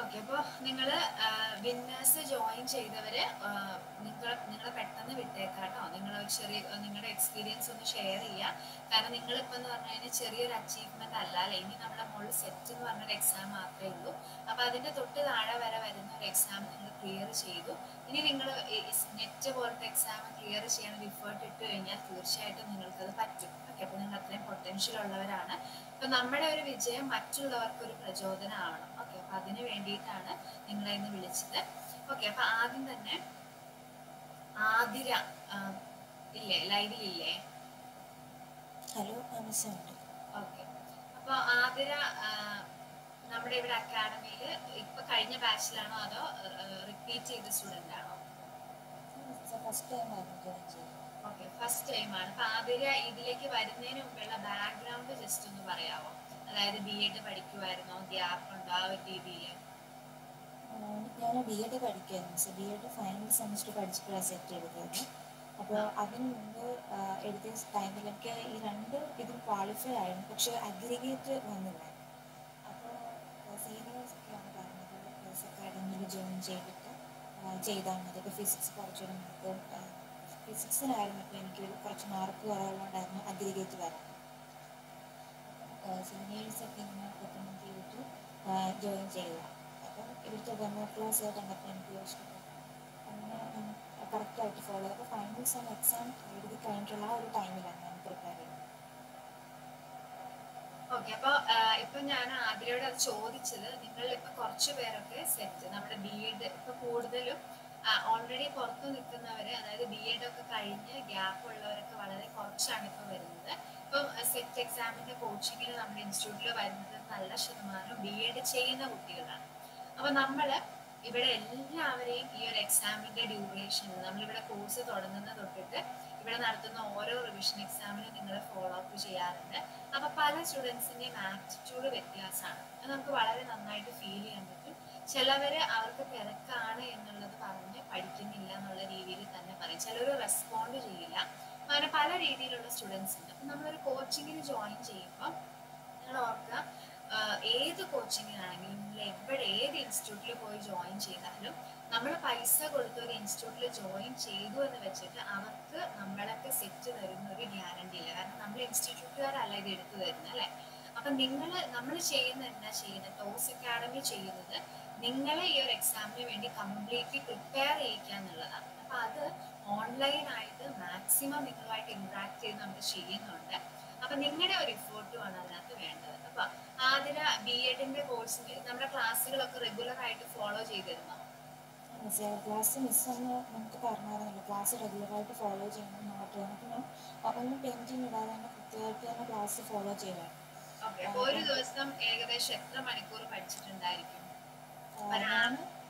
Okay അപ്പോൾ നിങ്ങൾ winners join ചെയ്തവര് നിങ്ങൾ നിങ്ങൾ പെട്ടെന്ന് വിട്ടേക്കാട്ടോ നിങ്ങൾ ചെറിയ നിങ്ങളുടെ എക്സ്പീരിയൻസ് ഒന്ന് ഷെയർ ചെയ്യുക കാരണം നിങ്ങളിപ്പോൾ എന്ന് പറഞ്ഞു കഴിഞ്ഞാൽ ചെറിയൊരു അച്ചീവ്മെന്റ് അല്ല അല്ലേ ഇനി നമ്മുടെ മുകളിൽ സെറ്റ് എന്ന് പറഞ്ഞൊരു എക്സാം മാത്രമേ ഉള്ളൂ അപ്പോൾ അതിന്റെ തൊട്ട് താഴെ വരെ വരുന്ന ഒരു എക്സാം നിങ്ങൾ ക്ലിയർ ചെയ്തു ഇനി നിങ്ങൾ നെറ്റ് പോലത്തെ എക്സാം ക്ലിയർ ചെയ്യാൻ എഫേർട്ട് ഇട്ട് കഴിഞ്ഞാൽ തീർച്ചയായിട്ടും നിങ്ങൾക്കത് പറ്റും ഓക്കെ അപ്പോൾ നിങ്ങൾ അത്രയും പൊട്ടൻഷ്യൽ ഉള്ളവരാണ് അപ്പൊ നമ്മുടെ ഒരു വിജയം മറ്റുള്ളവർക്ക് ഒരു പ്രചോദനമാവണം ഓക്കെ അപ്പൊ അതിന് വേണ്ടിയിട്ടാണ് നിങ്ങളെ ഇന്ന് വിളിച്ചത് ഓക്കെ അപ്പൊ ആദ്യം തന്നെ ആതിര ആ, ഇല്ലേ ലൈവിലില്ലേ ഹലോ മിസ്സുണ്ട് ഓക്കെ അപ്പൊ ആതിര ആ, നമ്മുടെ ഇവിടെ അക്കാഡമിയിൽ ഇപ്പൊ കഴിഞ്ഞ ബാച്ചിലാണോ അതോ റിപ്പീറ്റ് ചെയ്ത സ്റ്റുഡന്റ് ആണോ ഫസ്റ്റ് ടൈം ആയിരുന്നു ജോയിൻ ചെയ്തത് ഓക്കെ ഫസ്റ്റ് ടൈം ആണ് അപ്പൊ ആതിര ഇതിലേക്ക് വരുന്നതിന് മുമ്പുള്ള ബാക്ക്ഗ്രൗണ്ട് ജസ്റ്റ് ഒന്ന് പറയാമോ അതായത് ബി എഡ് പഠിക്കുമായിരുന്നോ ഗ്യാപ്പ് ഉണ്ടോ ആ ഒരു രീതിയിൽ ഞാൻ ബി എഡ് പഠിക്കുമായിരുന്നു miss B Ed final semester പഠിച്ചിട്ടാണ് സെറ്റ് എടുത്തത് അപ്പോൾ അതിന് മുമ്പ് ആ, എഴുതിയ ടൈമിൽ എനിക്ക് ഈ രണ്ട് ഇതും ക്വാളിഫൈ ആയിരുന്നു പക്ഷെ അഗ്രിഗേറ്റ് വന്നില്ല അപ്പോൾ സീനിയേഴ്സ് ഒക്കെയാണ് പറഞ്ഞത് എസ് അക്കാഡമിയിൽ ജോയിൻ ചെയ്തിട്ട് ആ, ചെയ്താൽ മതി ഇപ്പോൾ ഫിസിക്സ് കുറച്ചുകൂടെ നമുക്ക് ഫിസിക്സിനായിരുന്നു ഇപ്പോൾ എനിക്ക് കുറച്ച് മാർക്ക് കുറവുള്ളതുകൊണ്ടായിരുന്നു അഗ്രിഗേറ്റ് വരാൻ സീനിയേഴ്സ് ഒക്കെ ഇങ്ങനെ റെക്കമെൻഡ് ചെയ്തിട്ട് ജോയിൻ ചെയ്യുക അപ്പം ഇവിടുത്തെ ഡെമോ ക്ലാസ് കണ്ടപ്പോൾ എനിക്ക് ഇഷ്ടപ്പെട്ടു അങ്ങനെ കറക്റ്റായിട്ട് ഫോളോ ചെയ്തു അപ്പോൾ ഫൈനൽ സെം എക്സാം എഴുതി കഴിഞ്ഞിട്ടുള്ള ആ ഒരു ടൈമിലാണ് ഞാൻ പ്രിപ്പയർ ചെയ്യുന്നത് ഓക്കെ അപ്പൊ ഇപ്പൊ ഞാൻ ആതിരയോട് അത് ചോദിച്ചത് നിങ്ങൾ ഇപ്പൊ കുറച്ച് പേരൊക്കെ സെറ്റ് നമ്മുടെ ബി എഡ് ഇപ്പൊ കൂടുതലും ഓൾറെഡി പുറത്തു നിൽക്കുന്നവര് അതായത് ബി എഡ് ഒക്കെ കഴിഞ്ഞ് ഗ്യാപ്പ് ഉള്ളവരൊക്കെ വളരെ കുറച്ചാണ് ഇപ്പൊ വരുന്നത് ഇപ്പം സെറ്റ് എക്സാമിന്റെ കോച്ചിങ്ങിന് നമ്മുടെ ഇൻസ്റ്റിറ്റ്യൂട്ടിൽ വരുന്നത് നല്ല ശതമാനം ബി എഡ് ചെയ്യുന്ന കുട്ടികളാണ് അപ്പൊ നമ്മള് ഇവിടെ എല്ലാവരെയും ഈ ഒരു എക്സാമിന്റെ ഡ്യൂറേഷൻ നമ്മളിവിടെ കോഴ്സ് തുടങ്ങുന്ന തൊട്ടിട്ട് ഇവിടെ നടത്തുന്ന ഓരോ റിവിഷൻ എക്സാമിനും നിങ്ങൾ ഫോളോ അപ്പ് ചെയ്യാറുണ്ട് അപ്പൊ പല സ്റ്റുഡൻസിന്റെയും ആറ്റിറ്റ്യൂഡ് വ്യത്യാസമാണ് അത് നമുക്ക് വളരെ നന്നായിട്ട് ഫീൽ ചെയ്യാൻ പറ്റും ചിലവര് അവർക്ക് തിരക്കാണ് എന്നുള്ളത് പറഞ്ഞ് പഠിക്കുന്നില്ല എന്നുള്ള രീതിയിൽ തന്നെ പറയും ചിലർ റെസ്പോണ്ട് ചെയ്യില്ല അങ്ങനെ പല രീതിയിലുള്ള സ്റ്റുഡൻസ് ഉണ്ട് അപ്പൊ നമ്മളൊരു കോച്ചിങ്ങിന് ജോയിൻ ചെയ്യുമ്പോൾ നിങ്ങൾ ഓർക്കുക ആഹ് ഏത് കോച്ചിങ്ങിനാണെങ്കിലും നിങ്ങൾ എവിടെ ഏത് ഇൻസ്റ്റിറ്റ്യൂട്ടിൽ പോയി ജോയിൻ ചെയ്താലും നമ്മൾ പൈസ കൊടുത്ത് ഒരു ഇൻസ്റ്റിറ്റ്യൂട്ടിൽ ജോയിൻ ചെയ്തു എന്ന് വെച്ചിട്ട് അവർക്ക് നമ്മളൊക്കെ സെറ്റ് തരുന്ന ഒരു ഗ്യാരണ്ടി ഇല്ല കാരണം നമ്മൾ ഇൻസ്റ്റിറ്റ്യൂട്ടുകാരല്ല ഇത് എടുത്തു തരുന്നത് അല്ലെ അപ്പൊ നിങ്ങൾ നമ്മൾ ചെയ്യുന്ന എന്താ ചെയ്യുന്നത് ടോസ് അക്കാഡമി ചെയ്യുന്നത് നിങ്ങളെ ഈ ഒരു എക്സാമിന് വേണ്ടി കംപ്ലീറ്റ്ലി പ്രിപ്പയർ ചെയ്യിക്കുക എന്നുള്ളതാണ് അപ്പൊ അത് ഓൺലൈനായിട്ട് മാക്സിമം നിങ്ങളുമായിട്ട് ഇന്ററാക്ട് ചെയ്ത് നമ്മൾ ചെയ്യുന്നുണ്ട് അപ്പൊ നിങ്ങളുടെ ഒരു ഇഫോർട്ടുമാണ് അതിനകത്ത് വേണ്ടത് അപ്പൊ ആതിര ബി എഡിന്റെ കോഴ്സിന് നമ്മുടെ ക്ലാസ്സുകളൊക്കെ റെഗുലർ ആയിട്ട് ഫോളോ ചെയ്തിരുന്നോ ക്ലാസ് മിസ്സെന്ന് നമുക്ക് പറഞ്ഞായിരുന്നല്ലോ ക്ലാസ് റെഗുലറായിട്ട് ഫോളോ ചെയ്യണം നോട്ട് ചെയ്യണം അപ്പം ഞാൻ ഒന്നും പെൻഡിങ് ഇടാതെ തന്നെ കൃത്യമായിട്ട് തന്നെ ക്ലാസ് ഫോളോ ചെയ്യാം ഓക്കെ അപ്പൊ ഒരു ദിവസം ഏകദേശം എത്ര മണിക്കൂർ പഠിച്ചിട്ടുണ്ടായിരിക്കും ഞാൻ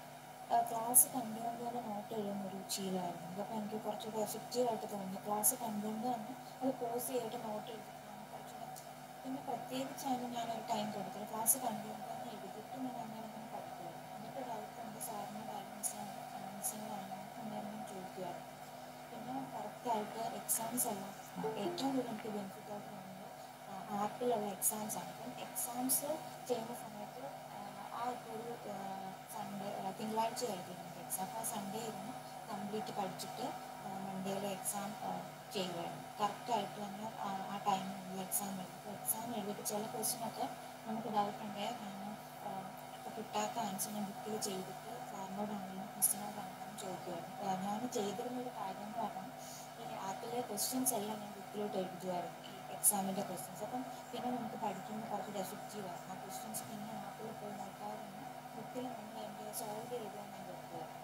ക്ലാസ് കണ്ടുകൊണ്ട് തന്നെ നോട്ട് എഴുതുന്ന ഒരു ശീലമായിരുന്നു അപ്പോൾ എനിക്ക് കുറച്ചുകൂടെ എഫക്റ്റീവ് ആയിട്ട് തോന്നി ക്ലാസ് കണ്ടുകൊണ്ട് തന്നെ അത് പോസ് ചെയ്തിട്ട് നോട്ട് എഴുതിയിട്ടാണ് കുറച്ചുകൂടെ പിന്നെ പ്രത്യേകിച്ചാണ് ഞാൻ ഒരു ടൈം കൊടുത്തത് ക്ലാസ് കണ്ടുകൊണ്ട് തന്നെ എഴുതിയിട്ട് ഞാൻ അങ്ങനെ തന്നെ പഠിക്കുമായിരുന്നു എന്നിട്ട് ഡൗട്ട് ഉണ്ട് സാറിന് ബാലൻസ് ബാലൻസിങ്ങാണോ അങ്ങനെ ചോദിക്കുമായിരുന്നു പിന്നെ കറക്റ്റായിട്ട് എക്സാംസ് എല്ലാം ഏറ്റവും കൂടുതൽ എനിക്ക് ബെനിഫിറ്റ് ആയിട്ട് തോന്നുന്നത് ആപ്പിലുള്ള എക്സാംസ് ആണ് അപ്പം എക്സാംസ് ചെയ്യുന്ന സമയത്ത് ആ ഇപ്പോൾ ഒരു സൺഡേ തിങ്കളാഴ്ച ആയിരിക്കും എനിക്ക് എക്സാം അപ്പോൾ ആ സൺഡേ ഇരുന്ന് കംപ്ലീറ്റ് പഠിച്ചിട്ട് മൺഡേയിലെ എക്സാം ചെയ്യുമായിരുന്നു കറക്റ്റായിട്ട് തന്നെ ആ ആ ടൈമിൽ എക്സാം എഴുതി അപ്പോൾ എക്സാം എഴുതിയിട്ട് ചില ക്വസ്റ്റ്യനൊക്കെ നമുക്ക് ഡൗട്ട് ഉണ്ടെങ്കിൽ ഞാൻ ഇപ്പോൾ കിട്ടാത്ത ആൻസർ ഞാൻ ബുക്കിൽ ചെയ്തിട്ട് സാറിനോടാണെങ്കിലും മിസ്സിനോടാണെങ്കിലും ചോദിക്കുമായിരുന്നു ഞാൻ ചെയ്തിരുന്ന ഒരു കാര്യം എന്ന് പറഞ്ഞാൽ ഈ ആപ്പിലെ ക്വസ്റ്റ്യൻസ് എല്ലാം ഞാൻ ബുക്കിലോട്ട് എഴുതുമായിരുന്നു ഈ എക്സാമിൻ്റെ ക്വസ്റ്റ്യൻസ് അപ്പം പിന്നെ നമുക്ക് പഠിക്കുമ്പോൾ കുറച്ചുകൂടി എഫക്റ്റീവ് ആയിരുന്നു ആ ക്വസ്റ്റ്യൻസ് പിന്നെ ആപ്പിൽ പോയി നോക്കാതെ തന്നെ ബുക്കിൽ നമ്മൾ അതിൻ്റെ സോൾവ് ചെയ്താൽ ഞാൻ വെക്കുമായിരുന്നു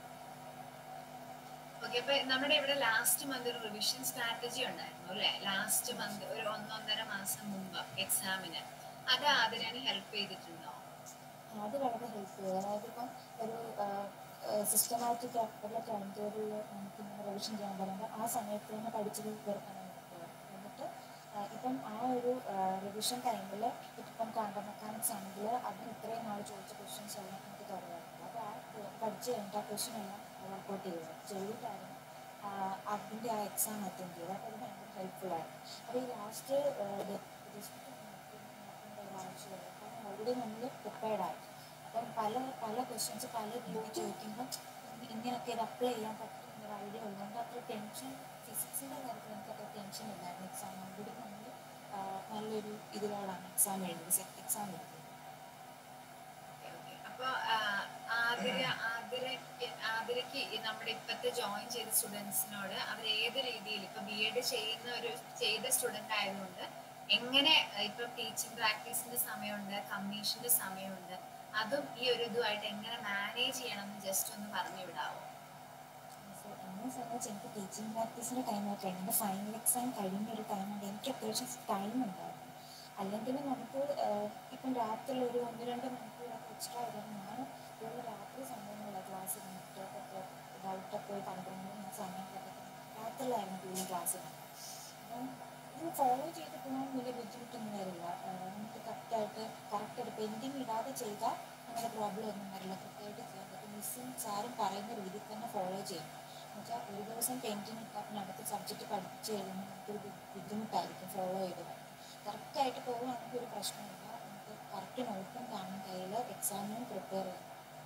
ഓക്കെ അപ്പൊ നമ്മുടെ ഇവിടെ ലാസ്റ്റ് മന്ത് ഒരു റിവിഷൻ സ്ട്രാറ്റജി ഉണ്ടായിരുന്നു അല്ലെ ലാസ്റ്റ് മന്ത് ഒരു ഒന്നൊന്നര മാസം മുമ്പ് എക്സാമിന് അത് അതിനെ ഹെൽപ്പ് ചെയ്തിട്ടുണ്ടോ അത് വളരെ ഹെൽപ്പ് ചെയ്തു അതായത് ഇപ്പം ഒരു സിസ്റ്റമാറ്റിക് ആയിട്ടുള്ള ടൈം ടേബിൾ നമുക്ക് ഇങ്ങനെ റിവിഷൻ ചെയ്യാൻ പറയുമ്പോൾ ആ സമയത്ത് തന്നെ പഠിച്ചത് തീർക്കാൻ നോക്കുക എന്നിട്ട് ആ, ഇപ്പം ആ ഒരു റിവിഷൻ ടൈമിൽ ഇപ്പം ക്വാണ്ടം മെക്കാനിക്സ് ആണെങ്കിൽ അതിന് ഇത്രയും നാൾ ചോദിച്ച ക്വസ്റ്റ്യൻസ് എല്ലാം നമുക്ക് തുറവായിരുന്നു അപ്പോൾ ആ പഠിച്ച് കഴിഞ്ഞിട്ട് ആ ക്വസ്റ്റ്യൻ എല്ലാം വർക്കൗട്ട് ചെയ്തത് ചെയ്തിട്ടായിരുന്നു ആ, അതിൻ്റെ ആ എക്സാം അറ്റൻഡ് ചെയ്തത് അപ്പോൾ അത് ഭയങ്കര ഹെൽപ്ഫുൾ ആയിരുന്നു അപ്പോൾ ഈ ലാസ്റ്റ് ജസ്റ്റ് നോക്കേണ്ട ഒരു ആവശ്യമില്ല കാരണം ഓൾറെഡി നമ്മൾ പ്രിപ്പയർഡ് ആയി അപ്പം പല പല ക്വസ്റ്റ്യൻസ് പല രീതിയിൽ ചോദിക്കുമ്പോൾ ഇങ്ങനെയൊക്കെ ഇത് അപ്ലൈ ചെയ്യാൻ പറ്റും എന്നൊരു ഐഡിയ ഉള്ളതുകൊണ്ട് അത്ര ടെൻഷൻ ഫിസിക്സിൻ്റെ കാര്യത്തിൽ എനിക്ക് അത്ര ടെൻഷൻ ഇല്ലായിരുന്നു എക്സാം കൂടി നമ്മൾ നല്ലൊരു ഇതിലോടാണ് എക്സാം എഴുതുന്നത് എക്സാം എഴുതുന്നത് Okay, okay. അപ്പൊ ആ, ആതിര ആതിരയ്ക്ക് ആതിരയ്ക്ക് ഈ നമ്മുടെ ഇപ്പത്തെ ജോയിൻ ചെയ്ത സ്റ്റുഡൻസിനോട് അവർ ഏത് രീതിയിൽ ഇപ്പൊ ബി എഡ് ചെയ്യുന്ന ഒരു ചെയ്ത സ്റ്റുഡന്റ് ആയതുകൊണ്ട് എങ്ങനെ ആ, ഇപ്പൊ ടീച്ചിങ് പ്രാക്ടീസിന്റെ സമയമുണ്ട് കമ്മീഷന്റെ സമയമുണ്ട് അതും ഈ ഒരു ഇതുമായിട്ട് എങ്ങനെ മാനേജ് ചെയ്യണം എന്ന് ജസ്റ്റ് ഒന്ന് പറഞ്ഞു വിടാവോ സോ എന്നെ സംബന്ധിച്ച് എനിക്ക് ടീച്ചിങ് പ്രാക്ടീസിൻ്റെ ടൈമൊക്കെ ഉണ്ട് എൻ്റെ ഫൈനൽ എക്സാം കഴിഞ്ഞ ഒരു ടൈമുണ്ട് എനിക്ക് അത്യാവശ്യം ടൈം ഉണ്ടായിരുന്നു അല്ലെങ്കിൽ നമുക്ക് ആഹ്, ഇപ്പം രാത്രി ഒരു ഒന്ന് രണ്ട് മണിക്കൂറൊക്കെ എക്സ്ട്രാ വരും ഞാൻ കൂടുതൽ രാത്രി സമയങ്ങളിലാണ് ക്ലാസ് ഒക്കെ ഡൗട്ടൊക്കെ പന്ത്രണ്ട് മണി സമയങ്ങളിലൊക്കെ രാത്രിയിലായിരുന്നു കൂടുതൽ ക്ലാസ് അപ്പം ഇത് ഫോളോ ചെയ്ത് പോകാൻ വലിയ ബുദ്ധിമുട്ടൊന്നും വരില്ല ആഹ്, നമുക്ക് കറക്റ്റായിട്ട് കറക്റ്റായിട്ട് പെൻഡിങ് ഇടാതെ ചെയ്താൽ അങ്ങനെ പ്രോബ്ലം ഒന്നും വരില്ല കൃത്യമായിട്ട് ചെയ്യാൻ പറ്റും മിസ്സും സാറും പറയുന്ന രീതിയിൽ തന്നെ ഫോളോ ചെയ്യണം എന്നുവെച്ചാൽ ഒരു ദിവസം പെൻഡിങ് ഇട്ടാൽ പിന്നെ അടുത്ത സബ്ജക്റ്റ് പഠിച്ച് കഴിയുമ്പോൾ നമുക്കൊരു ബു- ബുദ്ധിമുട്ടായിരിക്കും ഫോളോ ചെയ്ത് വരാൻ കറക്റ്റായിട്ട് പോകുകയാണെങ്കിൽ ഒരു പ്രശ്നമില്ല നമുക്ക് കറക്റ്റ് നോട്ടും കാണും കയ്യിൽ എക്സാമിനും പ്രിപ്പയർ ചെയ്യാം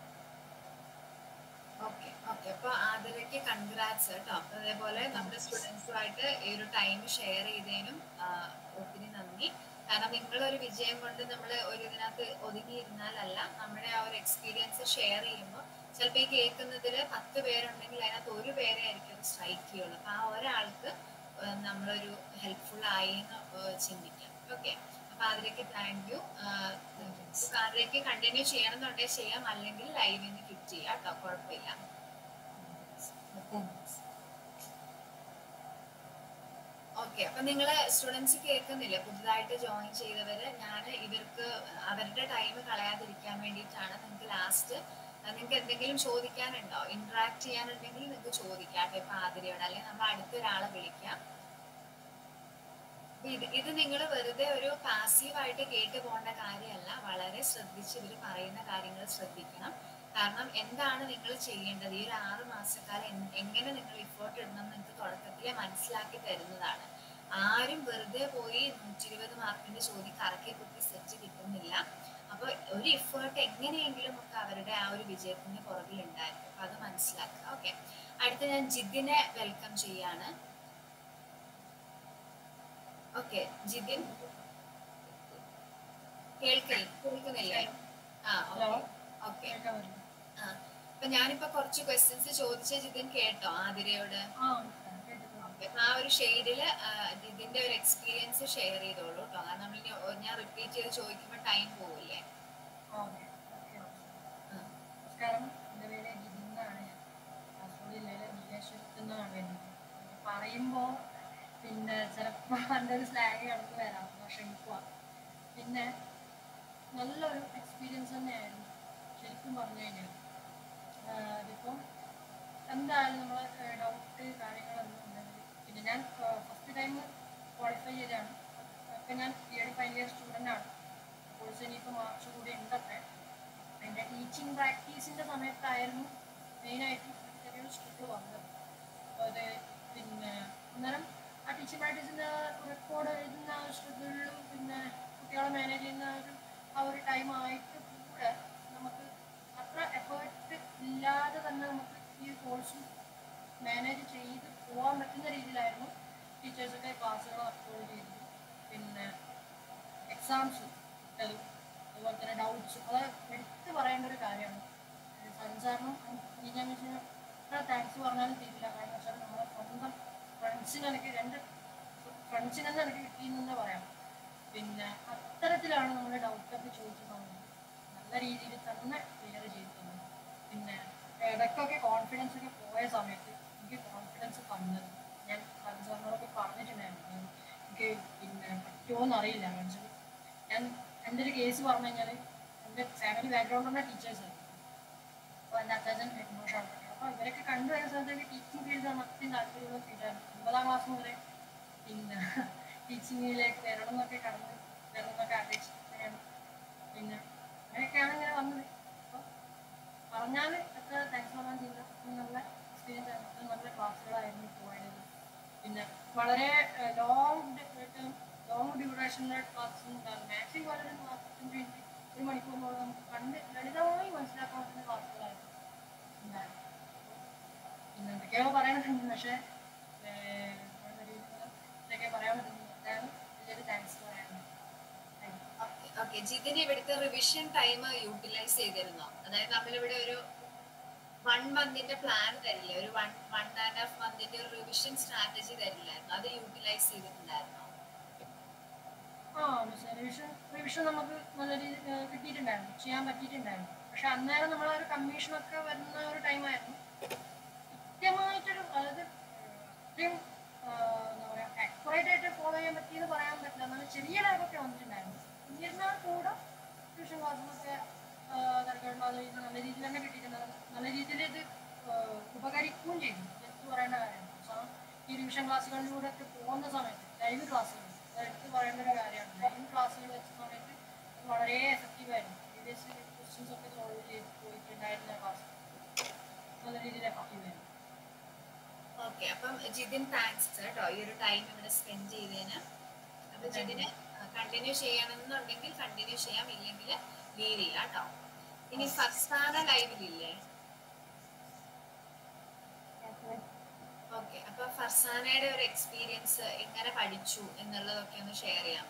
ഓക്കെ ഓക്കെ അപ്പൊ ആതിരയ്ക്ക് കൺഗ്രാറ്റ്സ് കേട്ടോ അപ്പൊ അതേപോലെ നമ്മുടെ സ്റ്റുഡൻസുമായിട്ട് ഈ ഒരു ടൈം ഷെയർ ചെയ്തതിനും ആ, ഒത്തിരി നന്ദി കാരണം നിങ്ങളൊരു വിജയം കൊണ്ട് നമ്മൾ ഒരു ഇതിനകത്ത് ഒതുങ്ങിയിരുന്നാലല്ല നമ്മുടെ ആ ഒരു എക്സ്പീരിയൻസ് ഷെയർ ചെയ്യുമ്പോൾ ചിലപ്പോൾ ഈ കേൾക്കുന്നതിൽ പത്ത് പേരുണ്ടെങ്കിൽ അതിനകത്ത് ഒരു പേരെ ആയിരിക്കും അത് സ്ട്രൈക്ക് ചെയ്യുള്ളൂ അപ്പൊ ആ ഒരാൾക്ക് ആ, നമ്മളൊരു ഹെൽപ്ഫുൾ ആയി എന്ന് ആ, ചിന്തിക്കാം ഓക്കെ അപ്പൊ അതിലേക്ക് താങ്ക് യു അതിലേക്ക് കണ്ടിന്യൂ ചെയ്യണമെന്നുണ്ടെങ്കിൽ ചെയ്യാം അല്ലെങ്കിൽ ലൈവിൽ നിന്ന് ക്ലിക്ക് ചെയ്യാം കേട്ടോ കുഴപ്പമില്ല താങ്ക്സ് ഓക്കെ അപ്പൊ നിങ്ങള് സ്റ്റുഡൻസ് കേൾക്കുന്നില്ലേ പുതുതായിട്ട് ജോയിൻ ചെയ്തവര് ഞാൻ ഇവർക്ക് അവരുടെ ടൈം കളയാതിരിക്കാൻ വേണ്ടിയിട്ടാണ് നിങ്ങൾക്ക് ലാസ്റ്റ് നിങ്ങൾക്ക് എന്തെങ്കിലും ചോദിക്കാനുണ്ടോ ഇന്ററാക്ട് ചെയ്യാനുണ്ടെങ്കിൽ നിങ്ങൾക്ക് ചോദിക്കാം കേട്ടോ ഇപ്പൊ ആതിരയോട് അല്ലെങ്കിൽ നമ്മൾ അടുത്ത ഒരാളെ വിളിക്കാം അപ്പൊ ഇത് ഇത് നിങ്ങൾ വെറുതെ ഒരു പാസീവായിട്ട് കേട്ട് പോകേണ്ട കാര്യമല്ല വളരെ ശ്രദ്ധിച്ച് ഇവർ പറയുന്ന കാര്യങ്ങൾ ശ്രദ്ധിക്കണം കാരണം എന്താണ് നിങ്ങൾ ചെയ്യേണ്ടത് ഈ ഒരു ആറ് മാസക്കാലം എൻ- എങ്ങനെ നിങ്ങൾ ഇഫോർട്ട് ഇടണം എന്ന് നിങ്ങൾക്ക് തുടക്കത്തിലെ മനസ്സിലാക്കി തരുന്നതാണ് ആരും വെറുതെ പോയി നൂറ്റി ഇരുപത് മാർക്കിന്റെ ചോദ്യം കറക്കി കുത്തി സെറ്റ് കിട്ടുന്നില്ല അപ്പൊ ഒരു ഇഫേർട്ട് എങ്ങനെയെങ്കിലും ഒക്കെ അവരുടെ ആ ഒരു വിജയത്തിന്റെ പുറകിൽ ഉണ്ടായിരിക്കും അപ്പൊ അത് മനസ്സിലാക്കുക ഓക്കെ അടുത്ത ഞാൻ ജിതിനെ വെൽക്കം ചെയ്യാണ് ഓക്കെ ജിതിൻ കേൾക്കില്ല കേൾക്കുന്നില്ലേ ആ ഓക്കെ ഓക്കെ ആ അപ്പൊ ഞാനിപ്പോ കുറച്ച് ക്വസ്റ്റ്യൻസ് ചോദിച്ച ജിതിൻ കേട്ടോ ആതിരയോട് Okay. അപ്പൊ ആ ഒരു ഷെയ്ഡില് ഇതിന്റെ ഒരു എക്സ്പീരിയൻസ് ഷെയർ ചെയ്തോളൂ കേട്ടോ കാരണം നമ്മളിനി ഒ- ഞാൻ റിപ്പീറ്റ് ചെയ്ത് ചോദിക്കുമ്പോൾ ടൈം പോവില്ലേ ആ. നമസ്കാരം എൻ്റെ പേര് ജിതിന്നാണ് ഞാൻ കാസർഗോഡ് ജില്ലയിലെ നീലേശ്വരത്ത് നിന്നാണ് വരുന്നത് ഇത് പറയുമ്പോൾ പിന്നെ ചിലപ്പോൾ എൻ്റെ ഒരു സ്ലാങ് കടന്നു വരാം ക്ഷമിക്കുക പിന്നെ നല്ലൊരു എക്സ്പീരിയൻസ് തന്നെയായിരുന്നു ശരിക്കും പറഞ്ഞു കഴിഞ്ഞാൽ ഇതിപ്പം എന്തായാലും നമ്മൾ ഡൗട്ട് കാര്യങ്ങളൊന്നും ഉണ്ടെങ്കിൽ പിന്നെ ഞാൻ ഫസ്റ്റ് ടൈം ക്വാളിഫൈ ചെയ്തതാണ് അപ്പം ഞാൻ B Ed final year student ആണ് കോഴ്സ് ഇനിയിപ്പോൾ മാർച്ച് കൂടി ഉണ്ടത്രേ എൻ്റെ ടീച്ചിങ് പ്രാക്ടീസിൻ്റെ സമയത്തായിരുന്നു മെയിനായിട്ട് ചെറിയൊരു സ്ട്രിപ്പ് വന്നത് അപ്പോൾ അത് പിന്നെ അന്നേരം ആ ടീച്ചിങ് പ്രാക്ടീസിൻ്റെ റെക്കോർഡ് എഴുതുന്ന ആ ഒരു സ്ട്രിപ്പിലും പിന്നെ കുട്ടികളെ മാനേജ് ചെയ്യുന്ന ആ ഒരു ആ ഒരു ടൈം ആയിട്ട് കൂടെ നമുക്ക് അത്ര എഫേർട്ട് ഇല്ലാതെ തന്നെ നമുക്ക് ഈ കോഴ്സും മാനേജ് ചെയ്ത് പോകാൻ പറ്റുന്ന രീതിയിലായിരുന്നു ടീച്ചേഴ്സൊക്കെ ക്ലാസ്സുകൾ അപ്ലോഡ് ചെയ്തത് പിന്നെ എക്സാംസ് ഇട്ടതും അതുപോലെ തന്നെ ഡൗട്ട്സ് അത് എടുത്ത് പറയേണ്ട ഒരു കാര്യമാണ് സഞ്ചാരണം ഞാൻ വെച്ചാൽ എത്ര താങ്ക്സ് പറഞ്ഞാലും തീരില്ല കാരണം വെച്ചാൽ നമ്മളെ സ്വന്തം ഫ്രണ്ട്സിന് എനിക്ക് രണ്ട് ഫ്രണ്ട്സിനെ തന്നെ എനിക്ക് കിട്ടിയെന്ന് തന്നെ പറയാം പിന്നെ അത്തരത്തിലാണ് നമ്മൾ ഡൗട്ടൊക്കെ ചോദിച്ചു തന്നത് നല്ല രീതിയിൽ തന്നെ ക്ലിയർ ചെയ്തു തന്നത് പിന്നെ ഇടയ്ക്കൊക്കെ കോൺഫിഡൻസ് ഒക്കെ പോയ സമയത്ത് എനിക്ക് കോൺഫിഡൻസ് തന്നത് ഞാൻ സാറിനോടൊക്കെ പറഞ്ഞിട്ടുണ്ടായിരുന്നു എനിക്ക് പിന്നെ പറ്റുമോന്ന് അറിയില്ല എന്നുവെച്ചാൽ ഞാൻ എൻ്റെ ഒരു കേസ് പറഞ്ഞു കഴിഞ്ഞാൽ എൻ്റെ ഫാമിലി ബാക്ക്ഗ്രൗണ്ട് ഉള്ള ടീച്ചേഴ്സാണ് അപ്പോൾ എൻ്റെ അച്ചാച്ചൻ ഹെഡ് മോഷാണ് അപ്പോൾ ഇവരൊക്കെ കണ്ടു വരുന്ന സമയത്ത് എനിക്ക് ടീച്ചിങ് ഫീൽഡ് അത്രയും താല്പര്യമുള്ള ഫീൽഡാണ് ഒമ്പതാം ക്ലാസ് മുതലേ പിന്നെ ടീച്ചിങ്ങിലേക്ക് വരണം എന്നൊക്കെ കടന്ന് വരണം എന്നൊക്കെ ആഗ്രഹിച്ചിട്ടാണ് പിന്നെ അങ്ങനെയൊക്കെയാണ് ഇങ്ങനെ വന്നത് അപ്പോൾ പറഞ്ഞാൽ എത്ര താങ്ക്സ് പറയാൻ ചെയ്യില്ല അത്രയും നല്ല എക്സ്പീരിയൻസ് ആയിരുന്നു അത്രയും നല്ല ക്ലാസ്സുകളായിരുന്നു പോയത് പിന്നെ വളരെ ലോങ് ലോങ് ഡ്യൂറേഷൻ്റെ ക്ലാസ് ഉണ്ടായിരുന്നു മാക്സിമം വളരെ നാൽപ്പത്തഞ്ച് മിനിറ്റ് ഒരു മണിക്കൂറിനോളം നമുക്ക് കണ്ട് ലളിതമായി മനസ്സിലാക്കാൻ പറ്റുന്ന ക്ലാസ്സുകളായിരുന്നു ഉണ്ടായിരുന്നു പിന്നെ എന്തൊക്കെയോ പറയാനുണ്ട് പക്ഷേ ഏഹ്, ഇപ്പോഴുള്ള രീതിയിൽ എന്തൊക്കെ പറയാൻ പറ്റുന്നു അതാണ് വലിയൊരു താങ്ക്സ് പറയാനുണ്ട് താങ്ക് യു ഓക്കെ ജിതിന് ഇവിടുത്തെ റിവിഷൻ ടൈം യൂട്ടിലൈസ് ചെയ്തിരുന്നോ അതായത് നമ്മളിവിടെ ഒരു വൺ മന്തിന്റെ പ്ലാൻ തരില്ല ഒരു വൺ വൺ ആൻഡ് ഹാഫ് മന്തിന്റെ ഒരു റിവിഷൻ സ്ട്രാറ്റജി തരില്ലായിരുന്നു അത് യൂട്ടിലൈസ് ചെയ്തിട്ടുണ്ടായിരുന്നോ ആ പക്ഷേ റിവിഷൻ റിവിഷൻ നമുക്ക് നല്ല രീതിയിൽ കിട്ടിയിട്ടുണ്ടായിരുന്നു ചെയ്യാൻ പറ്റിയിട്ടുണ്ടായിരുന്നു പക്ഷെ അന്നേരം നമ്മൾ ഒരു കമ്മീഷനൊക്കെ വരുന്ന ഒരു ടൈമായിരുന്നു കൃത്യമായിട്ടൊരു അതായത് അത്രയും ആ, എന്താ പറയുക ആക്യുറേറ്റ് ആയിട്ട് ഫോളോ ചെയ്യാൻ പറ്റിയെന്ന് പറയാൻ പറ്റില്ല എന്നാലും ചെറിയ ലാബൊക്കെ വന്നിട്ടുണ്ടായിരുന്നു എന്നിരുന്നാൽ കൂടെ ട്യൂഷൻ ക്ലാസ്സിലൊക്കെ തിരക്കുണ്ട് നല്ല രീതിയിൽ നല്ല രീതിയിൽ തന്നെ കിട്ടിയിട്ടുണ്ടായിരുന്നു നല്ല രീതിയിൽ ഇത് ആ, ഉപകരിക്കുകയും ചെയ്തു എടുത്തു പറയേണ്ട കാര്യമാണ് കാരണം ഈ റിവിഷൻ ക്ലാസ്സുകളിലൂടെ ഒക്കെ പോകുന്ന സമയത്ത് ലൈവ് ക്ലാസ്സുകൾ അത് എടുത്ത് പറയേണ്ട ഒരു കാര്യമാണ് ലൈവ് ക്ലാസ്സുകൾ വെച്ച സമയത്ത് ഇത് വളരെ എഫക്റ്റീവായിരുന്നു പ്രീവിയസ് ക്വസ്റ്റ്യൻസ് ഒക്കെ സോൾവ് ചെയ്ത് പോയിട്ടുണ്ടായിരുന്ന ക്ലാസ് നല്ല രീതിയിൽ എഫക്റ്റീവായിരുന്നു ഓക്കെ അപ്പം ജിതിൻ താങ്ക്സ് കേട്ടോ ഈ ഒരു ടൈം ഇവിടെ സ്പെൻഡ് ചെയ്തതിന് അപ്പൊ ജിതിന് കണ്ടിന്യൂ ചെയ്യണമെന്നുണ്ടെങ്കിൽ കണ്ടിന്യൂ ചെയ്യാം ഇല്ലെങ്കിൽ ലീവ് ചെയ്യാം കേട്ടോ ഇനി ഫർസാന ലൈവിലില്ലേ ഓക്കെ അപ്പൊ ഫർസാനയുടെ ഒരു എക്സ്പീരിയൻസ് എങ്ങനെ പഠിച്ചു എന്നുള്ളതൊക്കെ ഒന്ന് ഷെയർ ചെയ്യാമോ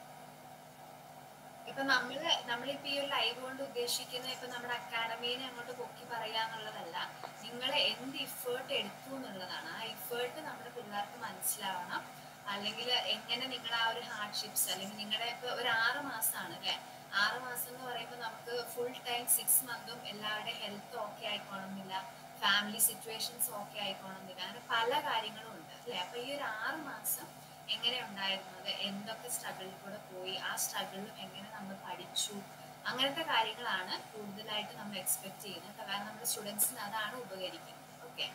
ഇപ്പൊ നമ്മള് നമ്മളിപ്പോ ഈ ഒരു ലൈവ് കൊണ്ട് ഉദ്ദേശിക്കുന്നത് ഇപ്പൊ നമ്മുടെ അക്കാഡമീനെ അങ്ങോട്ട് പൊക്കി പറയുക എന്നുള്ളതല്ല നിങ്ങൾ എന്ത് ഇഫേർട്ട് എടുത്തു എന്നുള്ളതാണ് ആ ഇഫേർട്ട് നമ്മുടെ പിള്ളേർക്ക് മനസ്സിലാവണം അല്ലെങ്കിൽ എങ്ങനെ നിങ്ങൾ ആ ഒരു ഹാർഡ്ഷിപ്സ് അല്ലെങ്കിൽ നിങ്ങളുടെ ഇപ്പൊ ഒരു ആറ് മാസമാണ് അല്ലെ ആറ് മാസം എന്ന് പറയുമ്പോൾ നമുക്ക് ഫുൾ ടൈം സിക്സ് മന്തും എല്ലാവരുടെയും ഹെൽത്ത് ഓക്കെ ആയിക്കോണമെന്നില്ല ഫാമിലി സിറ്റുവേഷൻസ് ഓക്കെ ആയിക്കോണമെന്നില്ല അങ്ങനെ പല കാര്യങ്ങളും ഉണ്ട് അല്ലെ അപ്പൊ ഈ ഒരു ആറ് മാസം എങ്ങനെ ഉണ്ടായിരുന്നത് എന്തൊക്കെ സ്ട്രഗിളിൽ കൂടെ പോയി ആ സ്ട്രഗിളിലും എങ്ങനെ നമ്മൾ പഠിച്ചു അങ്ങനത്തെ കാര്യങ്ങളാണ് കൂടുതലായിട്ട് നമ്മൾ എക്സ്പെക്ട് ചെയ്യുന്നത് കാരണം നമ്മുടെ സ്റ്റുഡൻസിന് അതാണ് ഉപകരിക്കുന്നത് ഓക്കെ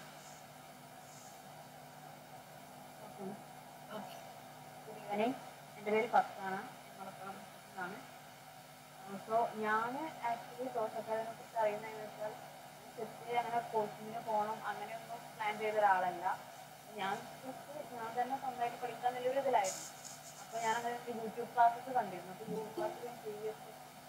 ഓക്കെ ഗുഡ് ഈവനിങ് എൻ്റെ പേര് ഫസ്റ്റാണ് മലപ്പുറം ആണ് സോ ഞാൻ ആക്ച്വലി ദോഷക്കാരനെ കുറിച്ച് അറിയുന്നതെന്ന് വെച്ചാൽ ശരിക്കും അങ്ങനെ കോച്ചിങ്ങിന് പോകണം അങ്ങനെയൊന്നും പ്ലാൻ ചെയ്ത ഒരാളല്ല ഞാൻ just ഞാൻ തന്നെ സ്വന്തമായിട്ട് പഠിക്കാൻ വലിയൊരു ഇതിലായിരുന്നു അപ്പോൾ ഞാൻ അങ്ങനെ യൂട്യൂബ് ക്ലാസ്സസ് കണ്ടിരുന്നു അപ്പോൾ യൂട്യൂബ് ക്ലാസ്സിൽ പ്രീവിയസ്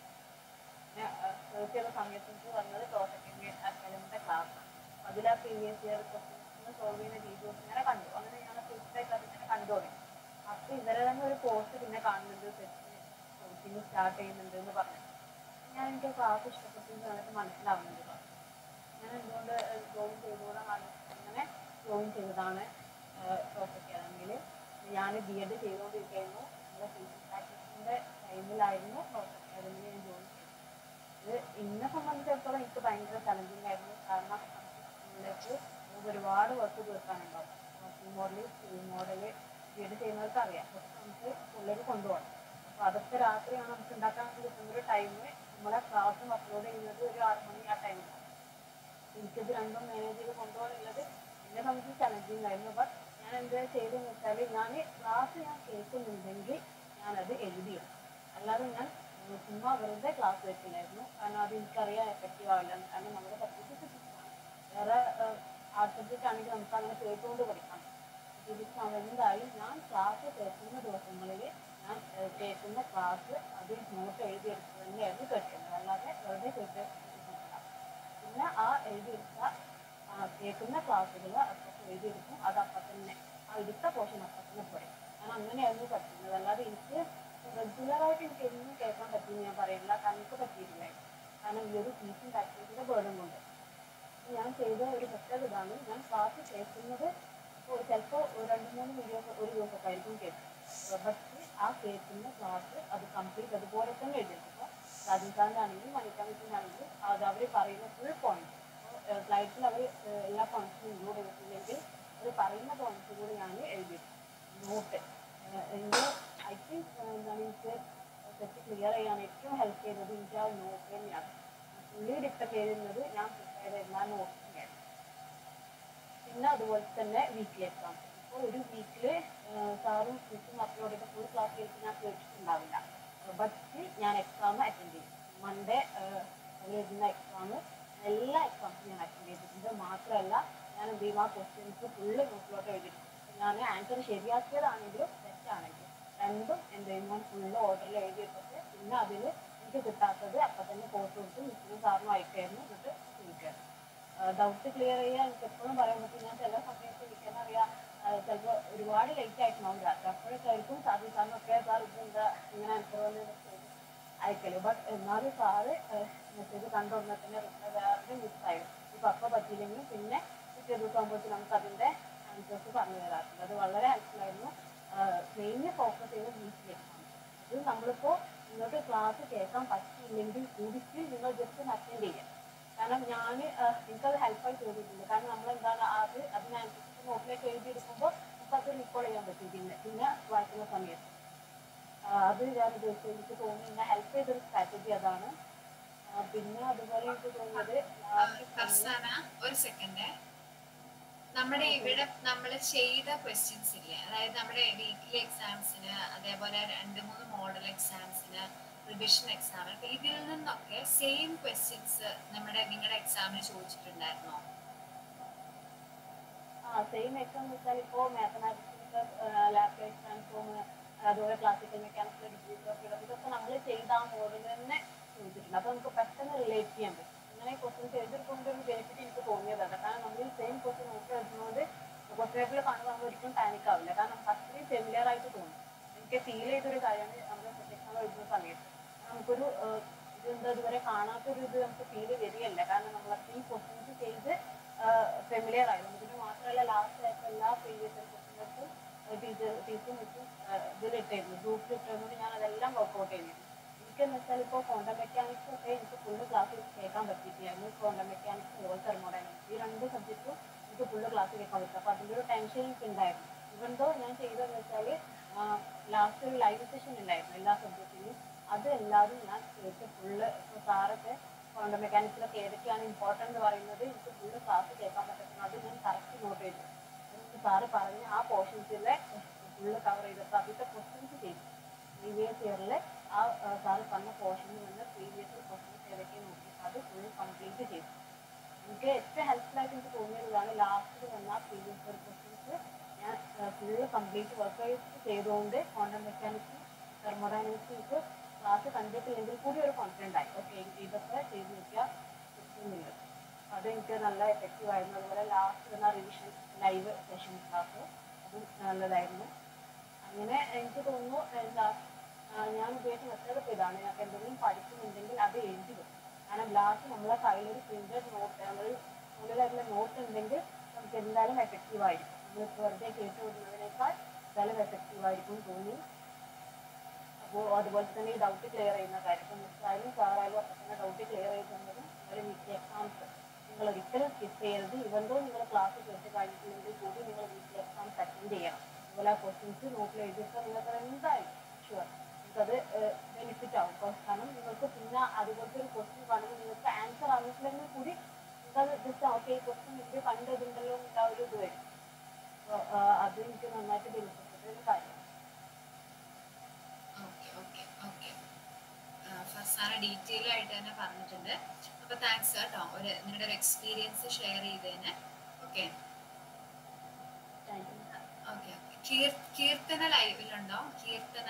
സെർച്ച് ചെയ്ത സമയത്ത് എനിക്ക് വന്നത് ദോഷക്കിൻ്റെ അക്കാഡമിയുടെ ക്ലാസ്സാണ് അതിൽ ആ പ്രീവിയസ് ഇയർ ക്വസ്റ്റ്യൻസ് സോൾവ് ചെയ്യുന്ന വീഡിയോസ് ഇങ്ങനെ കണ്ടു അങ്ങനെ ഞാൻ ഫീഡ്ബാക്ക് അതിങ്ങനെ കണ്ടു തുടങ്ങി അപ്പോൾ ഇവരെ തന്നെ ഒരു പോസ്റ്റ് പിന്നെ കാണുന്നുണ്ട് സെറ്റ് കോച്ചിങ് സ്റ്റാർട്ട് ചെയ്യുന്നുണ്ട് എന്ന് പറഞ്ഞു ഞാൻ എനിക്ക് ക്ലാസ് ഇഷ്ടപ്പെട്ടു എന്ന് എനിക്ക് മനസ്സിലാവുന്നുണ്ട് ക്ലാസ് ഞാൻ എന്തുകൊണ്ട് ജോയിൻ ചെയ്തുകൂടാണ് അങ്ങനെ ജോയിൻ ചെയ്തതാണ് ടോപ്പ് അക്കാദമിയിൽ ഞാൻ ബി എഡ് ചെയ്തുകൊണ്ടിരിക്കുകയായിരുന്നു നമ്മുടെ ടീച്ചിങ് പ്രാക്ടീസിൻ്റെ ടൈമിലായിരുന്നു ടോപ്പ് അക്കാദമിയിൽ ഞാൻ ജോയിൻ ചെയ്തത് ഇത് എന്നെ സംബന്ധിച്ചിടത്തോളം എനിക്ക് ഭയങ്കര ചലഞ്ചിങ് ആയിരുന്നു കാരണം നമുക്ക് സ്കൂളിലേക്ക് നമുക്ക് ഒരുപാട് വർക്ക് തീർക്കാനുണ്ടാവും working model school model B Ed ചെയ്യുന്നവർക്ക് അറിയാം പക്ഷെ നമുക്ക് സ്കൂളിലേക്ക് കൊണ്ടുപോകണം അപ്പോൾ അതൊക്കെ രാത്രിയാണ് നമുക്ക് ഉണ്ടാക്കാൻ കിട്ടുന്ന ഒരു ടൈം നമ്മളെ ക്ലാസ്സും അപ്ലോഡ് ചെയ്യുന്നത് ഒരു ആറ് മണി ആ ടൈമിലാണ് എനിക്കത് രണ്ടും മാനേജ് ചെയ്ത് കൊണ്ടുപോകാനുള്ളത് എന്നെ സംബന്ധിച്ച് ചലഞ്ചിങ് ആയിരുന്നു ബട്ട് ഞാൻ എന്താ ചെയ്തതെന്ന് വെച്ചാൽ ഞാൻ ക്ലാസ് ഞാൻ കേൾക്കുന്നുണ്ടെങ്കിൽ ഞാനത് എഴുതിയിടും അല്ലാതെ ഞാൻ ഉം, ചുമ്മാ വെറുതെ ക്ലാസ് വെക്കില്ലായിരുന്നു കാരണം അത് എനിക്കറിയാൻ എഫക്റ്റീവ് ആവില്ല കാരണം നമ്മുടെ സബ്ജക്റ്റ് ഫിസിക്സാണ് വേറെ ആർട്ട് സബ്ജക്റ്റ് ആണെങ്കിൽ നമുക്ക് അങ്ങനെ കേട്ടുകൊണ്ട് പഠിക്കാം ഫിസിക്സ് ആവുമ്പോൾ എന്തായാലും ഞാൻ ക്ലാസ് കേൾക്കുന്ന ദിവസങ്ങളിൽ ഞാൻ ഏഹ്, കേൾക്കുന്ന ക്ലാസ് അത് നോട്ട് എഴുതിയെടുത്ത് തന്നെയായിരുന്നു കേൾക്കുന്നത് അല്ലാതെ വെറുതെ കേട്ട് പിന്നെ ആ എഴുതിയെടുത്ത ആ, കേൾക്കുന്ന ക്ലാസ്സുകൾ അപ്പുറത്ത് എഴുതിയെടുക്കും അത് അപ്പം തന്നെ ആ എടുത്ത പോർഷൻ അപ്പം തന്നെ പറയും ഞാൻ അങ്ങനെയായിരുന്നു പഠിക്കുന്നത് അല്ലാതെ എനിക്ക് റെഗുലറായിട്ട് എനിക്ക് എന്നും കേൾക്കാൻ പറ്റുമെന്ന് ഞാൻ പറയില്ല കാരണം എനിക്ക് പറ്റിയിട്ടില്ല കാരണം ഈ ഒരു ടീച്ചിങ് പ്രാക്ടീസിൻ്റെ ബേർഡും കൊണ്ട് ഞാൻ ചെയ്ത ഒരു പ്രത്യേകത ഇതാണ് ഞാൻ ക്ലാസ് കേൾക്കുന്നത് ഇപ്പോൾ ചിലപ്പോൾ രണ്ട് മൂന്ന് വീഡിയോ ഒരു ദിവസമൊക്കെ ആയിരിക്കും കേൾക്കും പക്ഷേ ആ കേൾക്കുന്ന ക്ലാസ് അത് കംപ്ലീറ്റ് അതുപോലെ തന്നെ എഴുതിയെടുക്കും രാജീവ് സാറിൻ്റെ ആണെങ്കിലും മണിക്കാൻ ആണെങ്കിലും അത് അവർ പറയുന്ന ഫുൾ പോയിന്റ് സ്ലൈഡിൽ അവർ എല്ലാ പോയിന്റ്സും ഇൻക്ലൂഡ് ചെയ്തിട്ടില്ലെങ്കിൽ അവർ പറയുന്ന പോയിന്റ്സ് കൂടി ഞാൻ എഴുതിയിട്ടുണ്ട് നോട്ട് എൻ്റെ ഐ തിങ്ക് എന്താണ് എനിക്ക് തെറ്റ് ക്ലിയർ ചെയ്യാൻ ഏറ്റവും ഹെൽപ്പ് ചെയ്യുന്നത് എനിക്ക് ആ നോട്ട് തന്നെയാണ് ഫുള്ളി ഡിപ്പെൻഡ് ചെയ്യുന്നത് ഞാൻ പ്രിപ്പയർ ചെയ്യുന്ന ആ നോട്ടിനെയാണ് പിന്നെ അതുപോലെ തന്നെ വീക്കിലി എക്സാം ഇപ്പോൾ ഒരു വീക്കിൽ സാറും മിസ്സും അപ്ലോഡ് ചെയ്ത ഫുൾ ക്ലാസ് കേട്ട് ഞാൻ കേട്ടിട്ടുണ്ടാവില്ല ബട്ട് ഞാൻ എക്സാം അറ്റൻഡ് ചെയ്യും മൺഡേ അവർ എഴുതുന്ന എക്സാം എല്ലാ എക്സാംസും ഞാൻ അറ്റൻഡ് ചെയ്തിട്ടുണ്ട് മാത്രമല്ല ഞാൻ എന്ത് ചെയ്യും ആ ക്വസ്റ്റ്യൻസ് ഫുള്ള് നോട്ടിലോട്ട് എഴുതിയിട്ടുണ്ട് ഞാൻ ആൻസർ ശരിയാക്കിയതാണെങ്കിലും തെറ്റാണെങ്കിലും രണ്ടും എന്ത് ചെയ്യും ഞാൻ ഫുള്ള് ഓർഡറിൽ എഴുതിയിട്ടിട്ട് പിന്നെ അതിൽ എനിക്ക് കിട്ടാത്തത് അപ്പം തന്നെ പോസ്റ്റ് കൊടുത്ത് മിസ്സിനും സാറിനും അയക്കായിരുന്നു എന്നിട്ട് ചോദിക്കായിരുന്നു ഡൗട്ട് ക്ലിയർ ചെയ്യാൻ എനിക്ക് എപ്പോഴും പറയാൻ പറ്റും ഞാൻ ചില സമയത്ത് എനിക്കെന്നറിയാം ചിലപ്പോൾ ഒരുപാട് ലേറ്റ് ആയിട്ടുണ്ടാവും രാത്രി അപ്പോഴൊക്കെ ആയിരിക്കും സാറി സാറിനൊക്കെ സാർ ഇതെന്താ ഇങ്ങനെ ആൻസർ വന്നതെന്ന് ചോദിച്ചു അയക്കല് ബട്ട് എന്നാലും സാറ് മെസ്സേജ് കണ്ടുടനെ തന്നെ റിപ്ലൈ വേറെ മിസ്സായിരുന്നു ഇപ്പം അപ്പം പറ്റിയില്ലെങ്കിൽ പിന്നെ പിറ്റേ ദിവസം ആകുമ്പോഴത്തേക്കും നമുക്ക് അതിൻ്റെ ആൻസേഴ്സ് പറഞ്ഞു തരാറുണ്ട് അത് വളരെ ഹെൽപ്ഫുൾ ആയിരുന്നു മെയിൻലി ഫോക്കസ് ചെയ്യുന്നത് വീട്ടിൽ അത് നമ്മളിപ്പോൾ നിങ്ങൾക്ക് ക്ലാസ് കേൾക്കാൻ പറ്റിയില്ലെങ്കിൽ കൂടിച്ച് നിങ്ങൾ ജസ്റ്റ് ഒന്ന് അറ്റൻഡ് ചെയ്യാം കാരണം ഞാൻ എനിക്കത് ഹെൽപ്പായി തോന്നിയിട്ടുണ്ട് കാരണം നമ്മൾ എന്താണ് അത് അതിനനുസരിച്ച് നോട്ടിലേക്ക് എഴുതിയെടുക്കുമ്പോൾ നമുക്ക് അത് റീകോൾ ചെയ്യാൻ പറ്റും പിന്നെ പിന്നെ വായിക്കുന്ന സമയത്ത് ആ, അത് ഞാൻ ഉദ്ദേശിച്ചത് എനിക്ക് തോന്നി എന്നെ ഹെൽപ്പ് ചെയ്തൊരു സ്ട്രാറ്റജി അതാണ് ആ, പിന്നെ അതുപോലെ എനിക്ക് തോന്നിയത് last സമയം- ഫർസാന ഒരു സെക്കൻഡ് നമ്മുടെ ഇവിടെ നമ്മൾ ചെയ്ത ക്വസ്റ്റ്യൻസ് ഇല്ലേ അതായത് നമ്മുടെ വീക്കിലി എക്സാംസിന് അതേപോലെ രണ്ട് മൂന്ന് മോഡൽ എക്സാംസിന് റിവിഷൻ എക്സാമിന് അപ്പൊ ഇതിൽ നിന്നൊക്കെ സെയിം ക്വസ്റ്റ്യൻസ് നമ്മുടെ നിങ്ങളുടെ എക്സാമിന് ചോദിച്ചിട്ടുണ്ടായിരുന്നോ ആ സെയിം എക്സാം എന്ന് വെച്ചാൽ ഇപ്പോൾ മാത്തമാറ്റിക്സിന്റെ ലാപ്ടോപ്പ് ട്രാൻസ്ഫോം അതുപോലെ ക്ലാസിക്കൽ മെക്കാനിക്സ് ഡിഗ്രി ഇതൊക്കെ നമ്മൾ ചെയ്ത ആ മോഡൽ തന്നെ ചോദിച്ചിട്ടുണ്ട് അപ്പോൾ നമുക്ക് പെട്ടെന്ന് റിലേറ്റ് ചെയ്യാൻ പറ്റും അങ്ങനെ ക്വസ്റ്റ്യൻസ് എഴുതിക്കൊണ്ട് ഒരു ബെനിഫിറ്റ് എനിക്ക് തോന്നിയതാണ് കാരണം നമ്മൾ ഈ സെയിം ക്വസ്റ്റ്യൻ നോക്കി എഴുതുന്നതുകൊണ്ട് ക്വസ്റ്റ്യൻ പേപ്പറിൽ കാണുമ്പോൾ നമ്മൾ ഒരിക്കലും പാനിക് ആവില്ല കാരണം നമുക്ക് അത്രയും ഫെമിലിയർ ആയിട്ട് തോന്നും എനിക്ക് ഫീൽ ചെയ്തൊരു കാര്യമാണ് നമ്മൾ എക്സാം എഴുതുന്ന സമയത്ത് നമുക്കൊരു ഏഹ്, ഇതെന്താ ഇതുവരെ കാണാത്തൊരു ഇത് നമുക്ക് ഫീൽ വരികയല്ല കാരണം നമ്മൾ അത്രയും ക്വസ്റ്റ്യൻസ് ചെയ്ത് ഫെമിലിയർ ആയി നമുക്കിത് മാത്രമല്ല ലാസ്റ്റ് ആയിട്ട് എല്ലാ പ്രീവിയസ് ക്വസ്റ്റ്യൻസും ടീച്ചർ ടീച്ചറും വെച്ചും ഇതിലിട്ടായിരുന്നു ഗ്രൂപ്പിൽ ഇട്ടതുകൊണ്ട് ഞാൻ അതെല്ലാം വർക്ക്ഔട്ട് ചെയ്തിരുന്നു എനിക്കെന്ന് വെച്ചാൽ ഇപ്പോൾ ക്വാണ്ടം മെക്കാനിക്സ് ഒക്കെ എനിക്ക് ഫുള്ള് ക്ലാസ് കേൾക്കാൻ പറ്റിയിട്ടില്ലായിരുന്നു ക്വാണ്ടം മെക്കാനിക്സ് അതുപോലെ തെർമോഡൈനാമിക്സ് ഈ രണ്ട് സബ്ജക്റ്റും എനിക്ക് ഫുള്ള് ക്ലാസ് കേൾക്കാൻ പറ്റും അപ്പോൾ അതിൻ്റെ ഒരു ടെൻഷൻ എനിക്ക് ഉണ്ടായിരുന്നു ഇവന്തോ ഞാൻ ചെയ്തതെന്ന് വെച്ചാൽ ലാസ്റ്റ് ഒരു ലൈവ് സെഷൻ ഉണ്ടായിരുന്നു എല്ലാ സബ്ജക്റ്റിലും അത് എല്ലാവരും ഞാൻ കേട്ട് ഫുള്ള് ഇപ്പോൾ സാറൊക്കെ ക്വാണ്ടം മെക്കാനിക്സിലൊക്കെ ഏതൊക്കെയാണ് ഇമ്പോർട്ടൻ്റ് എന്ന് പറയുന്നത് എനിക്ക് ഫുള്ള് ക്ലാസ് കേൾക്കാൻ പറ്റുന്നത് അത് ഞാൻ കറക്റ്റ് നോട്ട് ചെയ്തു എന്നിട്ട് സാറ് പറഞ്ഞ് ആ പോർഷൻസിലെ ഫുള്ള് കവർ ചെയ്തപ്പോൾ അതിൻ്റെ ക്വസ്റ്റ്യൻസ് ചെയ്തു പ്രീവിയസ് ഇയറിൽ ആ സാറ് പറഞ്ഞ പോർഷനിൽ നിന്ന് പ്രീവിയസ് ക്വസ്റ്റ്യൻസ് ഏതൊക്കെയാണ് നോക്കി അത് ഫുൾ കംപ്ലീറ്റ് ചെയ്തു എനിക്ക് ഏറ്റവും ഹെൽപ്ഫുൾ ആയിട്ട് എനിക്ക് തോന്നിയതാണ് ലാസ്റ്റിൽ വന്ന പ്രീവിയസ് ഇയർ ക്വസ്റ്റ്യൻസ് ഞാൻ ഫുള്ള് കംപ്ലീറ്റ് വർക്ക് ചെയ്തുകൊണ്ട് ക്വാണ്ടം മെക്കാനിക്സ് തെർമോഡൈനാമിക്സ് എനിക്ക് ക്ലാസ് കണ്ടിട്ടില്ലെങ്കിൽ കൂടി ഒരു കോൺഫിഡൻ്റ് ആയി ഓക്കെ ഇതൊക്കെ ചെയ്ത് നോക്കിയാൽ കിട്ടുന്നില്ല അത് എനിക്ക് നല്ല എഫക്റ്റീവ് ആയിരുന്നു അതുപോലെ ലാസ്റ്റ് വന്ന റിവിഷൻ ലൈവ് സെഷൻ ക്ലാസ് അതും നല്ലതായിരുന്നു അങ്ങനെ എനിക്ക് തോന്നുന്നു എന്താ ആ, ഞാൻ ഉപയോഗിച്ച മെത്തേഡ് ഇപ്പോൾ ഇതാണ് ഞങ്ങൾക്ക് എന്തെങ്കിലും പഠിക്കുന്നുണ്ടെങ്കിൽ അത് എഴുതി വെക്കും കാരണം ലാസ്റ്റ് നമ്മളെ കയ്യിലൊരു പ്രിന്റഡ് നോട്ട് നമ്മൾ ഉള്ളിലായിട്ടുള്ള നോട്ട് ഉണ്ടെങ്കിൽ നമുക്ക് എന്തായാലും എഫക്റ്റീവ് ആയിരിക്കും നമ്മൾ വെറുതെ കേട്ട് വിടുന്നതിനേക്കാൾ എന്തായാലും എഫക്റ്റീവ് ആയിരിക്കും എന്ന് തോന്നി അപ്പോൾ അതുപോലെ തന്നെ ഈ ഡൗട്ട് ക്ലിയർ ചെയ്യുന്ന കാര്യം ഇപ്പം മിസ്സായാലും സാറായാലും അപ്പം തന്നെ ഡൗട്ട് ക്ലിയർ ചെയ്തതും ഒരു വീട്ടിലെ എക്സാംസ് നിങ്ങൾ ഒരിക്കലും സ്കിപ്പ് ചെയ്യരുത് ഇവന്തോ നിങ്ങൾ ക്ലാസ് കേട്ട് കഴിഞ്ഞിട്ടുണ്ടെങ്കിൽ കൂടി നിങ്ങൾ വീട്ടിലെ എക്സാംസ് അറ്റൻഡ് ചെയ്യണം അതുപോലെ ആ ക്വസ്റ്റ്യൻസ് നോട്ടിൽ എഴുതിയിട്ട് നിങ്ങൾക്ക് എന്തായാലും ഷുവർ നിങ്ങൾക്കത് ബെനിഫിറ്റ് ആവും Because കാരണം നിങ്ങൾക്ക് പിന്നെ അതുപോലത്തെ ഒരു ക്വസ്റ്റ്യൻ കാണുമ്പോൾ നിങ്ങൾക്ക് ആൻസർ അറിയില്ലെങ്കിൽ കൂടി നിങ്ങൾക്കത് ജസ്റ്റ് ഓക്കെ ഈ ക്വസ്റ്റ്യൻ ഇത് കണ്ടതുണ്ടല്ലോ എന്നുള്ള ആ ഒരു ഇത് വരും അപ്പോൾ അത് എനിക്ക് നന്നായിട്ട് ബെനിഫിറ്റ് ഒരു കാര്യം okay okay okay Farsana detail ആയിട്ട് തന്നെ പറഞ്ഞിട്ടുണ്ട് അപ്പൊ താങ്ക്സ് കേട്ടോ ഒരു നിങ്ങളുടെ ഒരു എക്സ്പീരിയൻസ് ഷെയർ ചെയ്തതിന് okay thank you okay okay Keerthana ലൈവിലുണ്ടോ കീർത്തന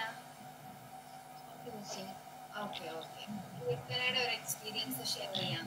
ഓക്കെ ഓക്കെ കീർത്തനയുടെ ഒരു എക്സ്പീരിയൻസ് ഷെയർ ചെയ്യാം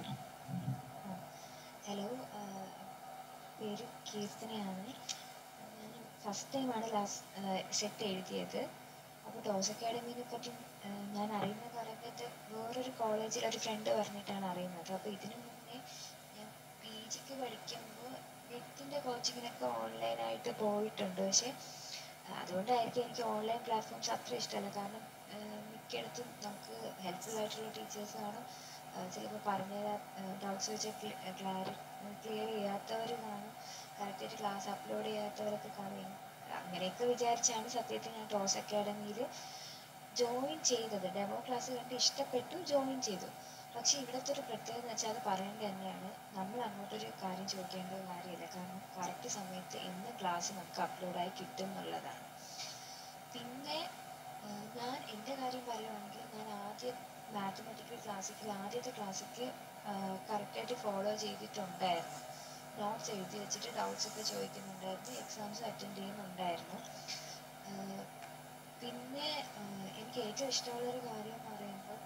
ഹലോ പേര് കീർത്തനയാണ് ഞാൻ ഫസ്റ്റ് ടൈമാണ് ലാസ്റ്റ് സെറ്റ് എഴുതിയത് അപ്പോൾ ടോസ് അക്കാഡമിനെ പറ്റി ആ, ഞാൻ അറിയുന്ന കാലഘട്ടത്ത് വേറൊരു കോളേജിൽ ഒരു ഫ്രണ്ട് പറഞ്ഞിട്ടാണ് അറിയുന്നത് അപ്പോൾ ഇതിനു മുന്നേ ഞാൻ പി ജിക്ക് പഠിക്കുമ്പോൾ നെറ്റിൻ്റെ കോച്ചിങ്ങിനൊക്കെ ഓൺലൈനായിട്ട് പോയിട്ടുണ്ട് പക്ഷേ ആ, അതുകൊണ്ടായിരിക്കും എനിക്ക് ഓൺലൈൻ പ്ലാറ്റ്ഫോംസ് അത്ര ഇഷ്ടമല്ല കാരണം ആ, മിക്കയിടത്തും നമുക്ക് ഹെൽപ്ഫുൾ ആയിട്ടുള്ള ടീച്ചേഴ്സ് കാണും ചിലപ്പോൾ പറഞ്ഞുതരാൻ ഡൗട്ട്സ് വെച്ച് ക്ലാരി ക്ലിയർ ചെയ്യാത്തവർ കാണും കറക്റ്റായിട്ട് ക്ലാസ് അപ്ലോഡ് ചെയ്യാത്തവരൊക്കെ കാണും അങ്ങനെയൊക്കെ വിചാരിച്ചാണ് സത്യത്തിൽ ഞാൻ ടോസ് അക്കാഡമിയിൽ ജോയിൻ ചെയ്തത് ഡെമോ ക്ലാസ് കണ്ട് ഇഷ്ടപ്പെട്ടു ജോയിൻ ചെയ്തു പക്ഷേ ഇവിടുത്തെ ഒരു പ്രത്യേകത എന്ന് വെച്ചാൽ അത് പറയേണ്ടത് തന്നെയാണ് നമ്മൾ അങ്ങോട്ടൊരു കാര്യം ചോദിക്കേണ്ട കാര്യമില്ല കാരണം കറക്റ്റ് സമയത്ത് എന്ന് ക്ലാസ് നമുക്ക് അപ്ലോഡായി കിട്ടും എന്നുള്ളതാണ് പിന്നെ ആ, ഞാൻ എൻ്റെ കാര്യം പറയുവാണെങ്കിൽ ഞാൻ ആദ്യം മാത്തമാറ്റിക്കൽ ക്ലാസ്സിക്കൽ ആദ്യത്തെ ക്ലാസ്സിക്ക് കറക്റ്റായിട്ട് ഫോളോ ചെയ്തിട്ടുണ്ടായിരുന്നു നോട്ട്സ് എഴുതി വെച്ചിട്ട് ഡൗട്ട്സ് ഒക്കെ ചോദിക്കുന്നുണ്ടായിരുന്നു എക്സാംസ് അറ്റൻഡ് ചെയ്യുന്നുണ്ടായിരുന്നു ആ, പിന്നെ ആ, എനിക്ക് ഏറ്റവും ഇഷ്ടമുള്ളൊരു കാര്യം എന്ന് പറയുമ്പോൾ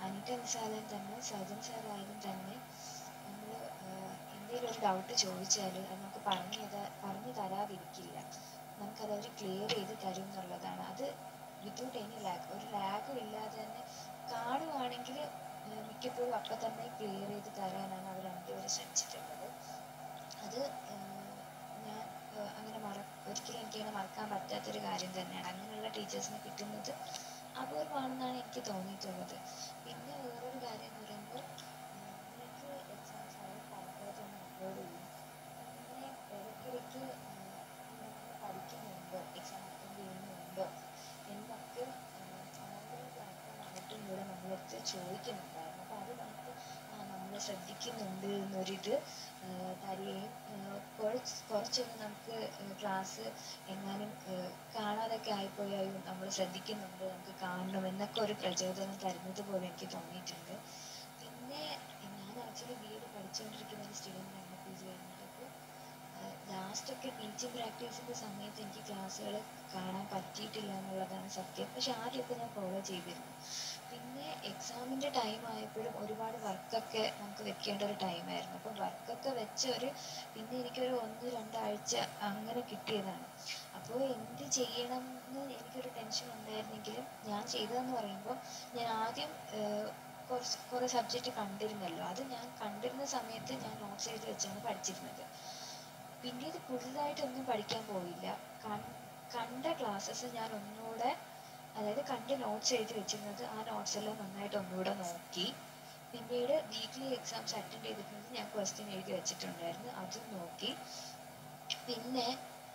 അനിത മിസ്സായാലും തന്നെ സജൻ സാറായാലും തന്നെ നമ്മൾ എന്തെങ്കിലും ഒരു ഡൗട്ട് ചോദിച്ചാൽ അത് നമുക്ക് പറഞ്ഞു തരാ പറഞ്ഞു തരാതിരിക്കില്ല നമുക്കത് അവർ ക്ലിയർ ചെയ്ത് തരും എന്നുള്ളതാണ് അത് വിത്തൗട്ട് എനി ലാഗ് ഒരു ലാഗും ഇല്ലാതെ തന്നെ കാണുവാണെങ്കിൽ മിക്കപ്പോഴും അപ്പം തന്നെ ക്ലിയർ ചെയ്ത് തരാനാണ് അവർ രണ്ടുപേരും ശ്രമിച്ചിട്ടുള്ളത് അത് ഏഹ്, ഞാൻ ഏഹ്, അങ്ങനെ മറ ഒരിക്കലും എനിക്കങ്ങനെ മറക്കാൻ പറ്റാത്തൊരു കാര്യം തന്നെയാണ് അങ്ങനെയുള്ള ടീച്ചേഴ്സിനെ കിട്ടുന്നത് അപൂർവമാണെന്നാണ് എനിക്ക് തോന്നിയിട്ടുള്ളത് പിന്നെ വേറൊരു കാര്യം എന്ന് പറയുമ്പോൾ ഏഹ്, നിങ്ങൾക്ക് എക്സാംസ് അവർ കറക്റ്റായിട്ട് തന്നെ അപ്ലോഡ് ചെയ്യും അങ്ങനെ ഇടയ്ക്കിടയ്ക്ക് ഏഹ്, നിങ്ങൾ പഠിക്കുന്നുണ്ടോ എക്സാം അറ്റൻഡ് ചെയ്യുന്നുണ്ടോ എന്നൊക്കെ ഓൺലൈൻ പ്ലാറ്റ്ഫോം കൂടെ നമ്മളടുത്ത് ചോദിക്കുന്നുണ്ടായിരുന്നു അപ്പോൾ അത് നമുക്ക് ആ നമ്മൾ ശ്രദ്ധിക്കുന്നുണ്ട് എന്നൊരിത് ഏഹ് തരികയും ഏഹ് കുറച്ച് കുറച്ചൊക്കെ നമുക്ക് ക്ലാസ് എങ്ങാനും ഏഹ് കാണാതൊക്കെ ആയിപ്പോയാലും നമ്മൾ ശ്രദ്ധിക്കുന്നുണ്ട് നമുക്ക് കാണണം എന്നൊക്കെ ഒരു പ്രചോദനം തരുന്നത് പോലെ എനിക്ക് തോന്നിയിട്ടുണ്ട് പിന്നെ ഞാൻ ആക്ച്വലി ബി എഡ് പഠിച്ചുകൊണ്ടിരിക്കുന്ന ഒരു സ്റ്റുഡൻ്റ് ആണ് പി ജി കഴിഞ്ഞിട്ടപ്പോൾ ലാസ്റ്റൊക്കെ ടീച്ചിങ് പ്രാക്ടീസിൻ്റെ സമയത്ത് എനിക്ക് ക്ലാസ്സുകൾ കാണാൻ പറ്റിയിട്ടില്ല എന്നുള്ളതാണ് സത്യം പക്ഷെ ആദ്യമൊക്കെ ഞാൻ ഫോളോ ചെയ്തിരുന്നു പിന്നെ എക്സാമിൻ്റെ ടൈം ആയപ്പോഴും ഒരുപാട് വർക്കൊക്കെ നമുക്ക് വെക്കേണ്ട ഒരു ടൈമായിരുന്നു അപ്പോൾ വർക്കൊക്കെ വെച്ച് ഒരു പിന്നെ എനിക്കൊരു ഒന്ന് രണ്ടാഴ്ച അങ്ങനെ കിട്ടിയതാണ് അപ്പോൾ എന്ത് ചെയ്യണം എന്ന് എനിക്കൊരു ടെൻഷൻ ഉണ്ടായിരുന്നെങ്കിലും ഞാൻ ചെയ്തതെന്ന് പറയുമ്പോൾ ഞാൻ ആദ്യം ഏഹ്, കുറച്ച് കുറേ സബ്ജക്റ്റ് കണ്ടിരുന്നല്ലോ അത് ഞാൻ കണ്ടിരുന്ന സമയത്ത് ഞാൻ നോട്ട്സ് എഴുതി വെച്ചാണ് പഠിച്ചിരുന്നത് പിന്നീട് പുതുതായിട്ടൊന്നും പഠിക്കാൻ പോയില്ല കൺ- കണ്ട ക്ലാസ്സസ് ഞാൻ ഒന്നുകൂടെ അതായത് കണ്ട് നോട്ട്സ് എഴുതി വെച്ചിരുന്നത് ആ നോട്ട്സ് എല്ലാം നന്നായിട്ട് ഒന്നുകൂടെ നോക്കി പിന്നീട് വീക്ക്ലി എക്സാംസ് അറ്റൻഡ് ചെയ്തിരുന്നത് ഞാൻ ക്വസ്റ്റ്യൻ എഴുതി വെച്ചിട്ടുണ്ടായിരുന്നു അതും നോക്കി പിന്നെ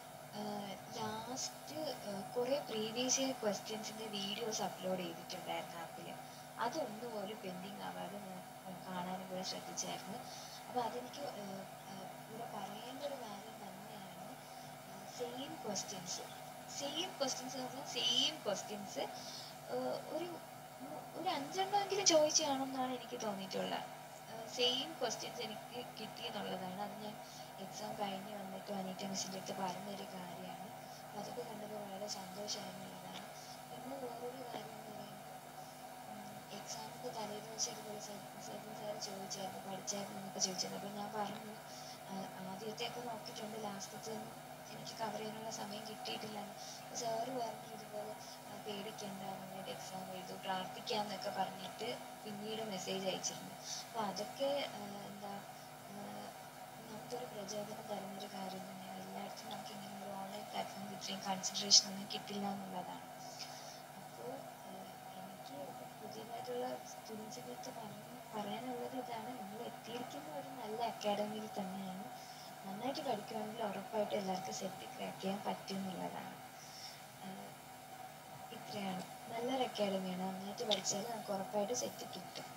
ലാസ്റ്റ് കുറേ പ്രീവിയസ് ഇയർ ക്വസ്റ്റ്യൻസിൻ്റെ വീഡിയോസ് അപ്ലോഡ് ചെയ്തിട്ടുണ്ടായിരുന്നു ആപ്പിൽ അതൊന്നും പോലും പെൻഡിങ് ആവാതെ ഞാൻ ഏഹ് കാണാനും കൂടെ ശ്രദ്ധിച്ചായിരുന്നു അപ്പോൾ അതെനിക്ക് ഏഹ്, ഏഹ്, ഇവിടെ പറയേണ്ട ഒരു കാര്യം തന്നെയാണ് സെയിം ക്വസ്റ്റ്യൻസ് സെയിം ക്വസ്റ്റ്യൻസ് എന്ന് പറഞ്ഞാൽ സെയിം ക്വസ്റ്റ്യൻസ് ഒരു മു- ഒരു അഞ്ചെണ്ണമെങ്കിലും ചോദിച്ചു കാണുമെന്നാണ് എനിക്ക് തോന്നിയിട്ടുള്ളത് സെയിം ക്വസ്റ്റ്യൻസ് എനിക്ക് കിട്ടി എന്നുള്ളതാണ് അത് ഞാൻ എക്സാം കഴിഞ്ഞ് വന്നിട്ട് അനീറ്റ മിസ്സിൻ്റെ അടുത്ത് പറഞ്ഞൊരു കാര്യമാണ് അപ്പോൾ അതൊക്കെ കണ്ടപ്പോൾ വളരെ സന്തോഷമായിരുന്നുള്ളതാണ് പിന്നെ വേറൊരു കാര്യം എന്ന് പറയുമ്പോൾ എക്സാമിൻ്റെ തലേ ദിവസം ഇതുപോലെ സൈക്കിൾ സാർ ചോദിച്ചായിരുന്നു പഠിച്ചായിരുന്നു എന്നൊക്കെ ചോദിച്ചായിരുന്നു അപ്പോൾ ഞാൻ പറഞ്ഞു ആ, ആദ്യത്തെയൊക്കെ നോക്കിയിട്ടുണ്ട് ലാസ്റ്റത്തെ ഒന്നും എനിക്ക് കവർ ചെയ്യാനുള്ള സമയം കിട്ടിയിട്ടില്ല സാറ് പറഞ്ഞു ഇതുപോലെ ആ, പേടിക്കണ്ട നന്നായിട്ട് എക്സാം എഴുതു പ്രാർത്ഥിക്കാന്നൊക്കെ പറഞ്ഞിട്ട് പിന്നീട് മെസ്സേജ് അയച്ചിരുന്നു അപ്പോൾ അതൊക്കെ ആ, എന്താ ആ, നമുക്കൊരു പ്രചോദനം തരുന്നൊരു കാര്യം തന്നെയാണ് എല്ലായിടത്തും നമുക്ക് ഇങ്ങനെ ഒരു ഓൺലൈൻ പ്ലാറ്റ്ഫോമിൽ ഇത്രയും കൺസിഡറേഷൻ ഒന്നും കിട്ടില്ല എന്നുള്ളതാണ് അപ്പോൾ എനിക്ക് പുതിയതായിട്ടുള്ള സ്റ്റുഡൻസിൻ്റെ അടുത്ത് പറഞ്ഞു പറയാനുള്ളത് ഇതാണ് നിങ്ങൾ എത്തിയിരിക്കുന്ന ഒരു നല്ല അക്കാഡമിയിൽ തന്നെയാണ് നന്നായിട്ട് പഠിക്കുകയാണെങ്കിൽ ഉറപ്പായിട്ടും എല്ലാവർക്കും സെറ്റ് ക്രാക്ക് ചെയ്യാൻ പറ്റും എന്നുള്ളതാണ് ആഹ് ഇത്രയാണ് നല്ലൊരു അക്കാഡമിയാണ് നന്നായിട്ട് പഠിച്ചാൽ നമുക്ക് ഉറപ്പായിട്ട് സെറ്റ് കിട്ടും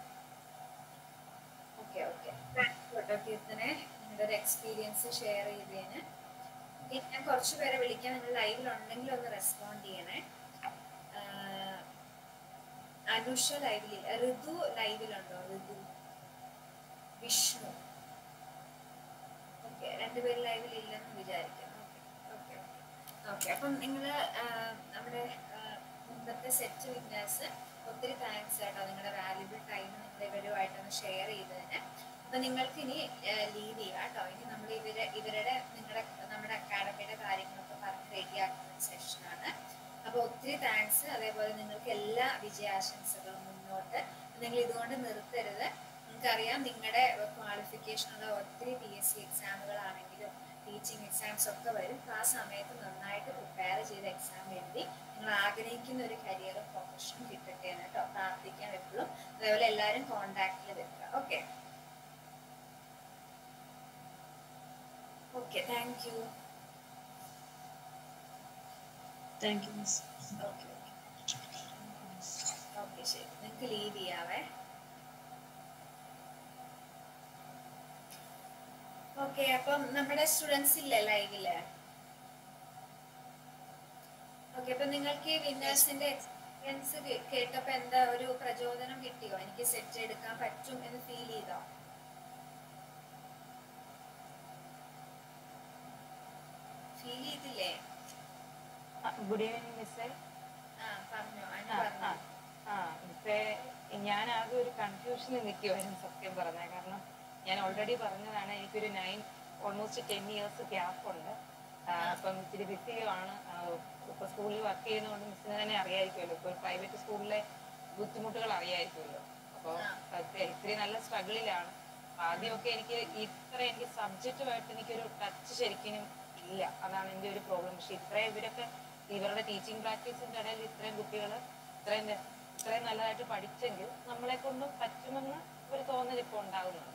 ഓക്കെ ഓക്കെ കേട്ടോ കീർത്തനെ നിങ്ങളുടെ ഒരു എക്സ്പീരിയൻസ് ഷെയർ ചെയ്തതിന് ഇനി ഞാൻ കുറച്ച് പേരെ വിളിക്കാൻ നിങ്ങൾ ലൈവിലുണ്ടെങ്കിൽ ഒന്ന് റെസ്പോണ്ട് ചെയ്യണേ ആഹ് അനുഷ ലൈവിൽ ഋതു ലൈവിലുണ്ടോ ഋതു വിഷ്ണു ഓക്കെ രണ്ടുപേരും ലൈവിൽ ഇല്ലെന്ന് വിചാരിക്കുന്നു ഓക്കെ ഓക്കെ ഓക്കെ അപ്പം നിങ്ങൾ നമ്മുടെ ആഹ് മുമ്പത്തെ സെറ്റ് വിന്നേഴ്സ് ഒത്തിരി താങ്ക്സ് കേട്ടോ നിങ്ങളുടെ വാല്യുബിൾ ടൈം നിങ്ങൾ ഇവരുമായിട്ടൊന്ന് ഷെയർ ചെയ്തതിന് അപ്പൊ നിങ്ങൾക്ക് ഇനി ലീവ് ചെയ്യാം കേട്ടോ ഇനി നമ്മൾ ഇവരെ ഇവരുടെ നിങ്ങളുടെ നമ്മുടെ അക്കാഡമിയുടെ കാര്യങ്ങളൊക്കെ പറഞ്ഞ് റെഡിയാക്കുന്ന സെഷനാണ് അപ്പൊ ഒത്തിരി താങ്ക്സ് അതേപോലെ നിങ്ങൾക്ക് എല്ലാ വിജയാശംസകളും മുന്നോട്ട് നിങ്ങൾ ഇതുകൊണ്ട് നിർത്തരുത് നിങ്ങൾക്കറിയാം നിങ്ങളുടെ ക്വാളിഫിക്കേഷനുള്ള ഒത്തിരി പി എസ് സി എക്സാമുകളാണെങ്കിലും ടീച്ചിങ് എക്സാംസ് ഒക്കെ വരും അപ്പൊ ആ സമയത്ത് നന്നായിട്ട് പ്രിപ്പയർ ചെയ്ത് എക്സാം എഴുതി നിങ്ങൾ ആഗ്രഹിക്കുന്ന ഒരു കരിയറും പ്രൊഫഷനും കിട്ടട്ടെ എന്ന് കേട്ടോ പ്രാർത്ഥിക്കാം എപ്പോഴും അതേപോലെ എല്ലാവരും കോണ്ടാക്റ്റിൽ വെക്കുക okay okay thank you thank you miss okay okay ശരി നിങ്ങൾക്ക് ലീവ് ചെയ്യാവേ ഓക്കെ അപ്പം നമ്മുടെ സ്റ്റുഡൻസ് ഇല്ലേ ലൈവില് ഓക്കെ അപ്പൊ നിങ്ങൾക്ക് വിന്നേഴ്സിന്റെ എക്സ്പീരിയൻസ് കേട്ടപ്പോ എന്താ ഒരു പ്രചോദനം കിട്ടിയോ എനിക്ക് സെറ്റ് എടുക്കാൻ പറ്റും എന്ന് ഫീൽ ചെയ്തോ ഫീൽ ചെയ്തില്ലേ ഗുഡ് ഈവനിങ് മിസ്സേ ആ പറഞ്ഞോ അനു ആ, പറഞ്ഞോ ആ, ആ മിസ്സേ ഞാൻ ആകെ ഒരു കൺഫ്യൂഷനിൽ നിൽക്കുമായിരുന്നു സത്യം പറഞ്ഞാൽ കാരണം ഞാൻ ഓൾറെഡി പറഞ്ഞതാണ് എനിക്കൊരു nine almost ten years gap ഉണ്ട് ആ, അപ്പം ഇച്ചിരി ബിസിയുമാണ് ഇപ്പൊ സ്കൂളിൽ വർക്ക് ചെയ്യുന്നതുകൊണ്ട് മിസ്സിന് തന്നെ അറിയായിരിക്കുമല്ലോ ഇപ്പൊ പ്രൈവറ്റ് സ്കൂളിലെ ബുദ്ധിമുട്ടുകൾ അറിയായിരിക്കുമല്ലോ അപ്പോൾ ഇത്തിരി നല്ല സ്ട്രഗിളിലാണ് ആദ്യമൊക്കെ എനിക്ക് ഇത്ര എനിക്ക് സബ്ജക്റ്റുമായിട്ട് എനിക്കൊരു ടച്ച് ശരിക്കും ഇല്ല അതാണ് എൻ്റെ ഒരു പ്രോബ്ലം പക്ഷെ ഇത്രയും ഇവരൊക്കെ ഇവരുടെ ടീച്ചിങ് പ്രാക്ടീസിന്റെ ഇടയിൽ ഇത്രയും കുട്ടികൾ ഇത്രയും ര- ഇത്രയും നല്ലതായിട്ട് പഠിച്ചെങ്കിൽ നമ്മളെ കൊണ്ടും പറ്റുമെന്ന് ഒരു തോന്നൽ ഇപ്പോൾ ഉണ്ടാകുന്നുണ്ട്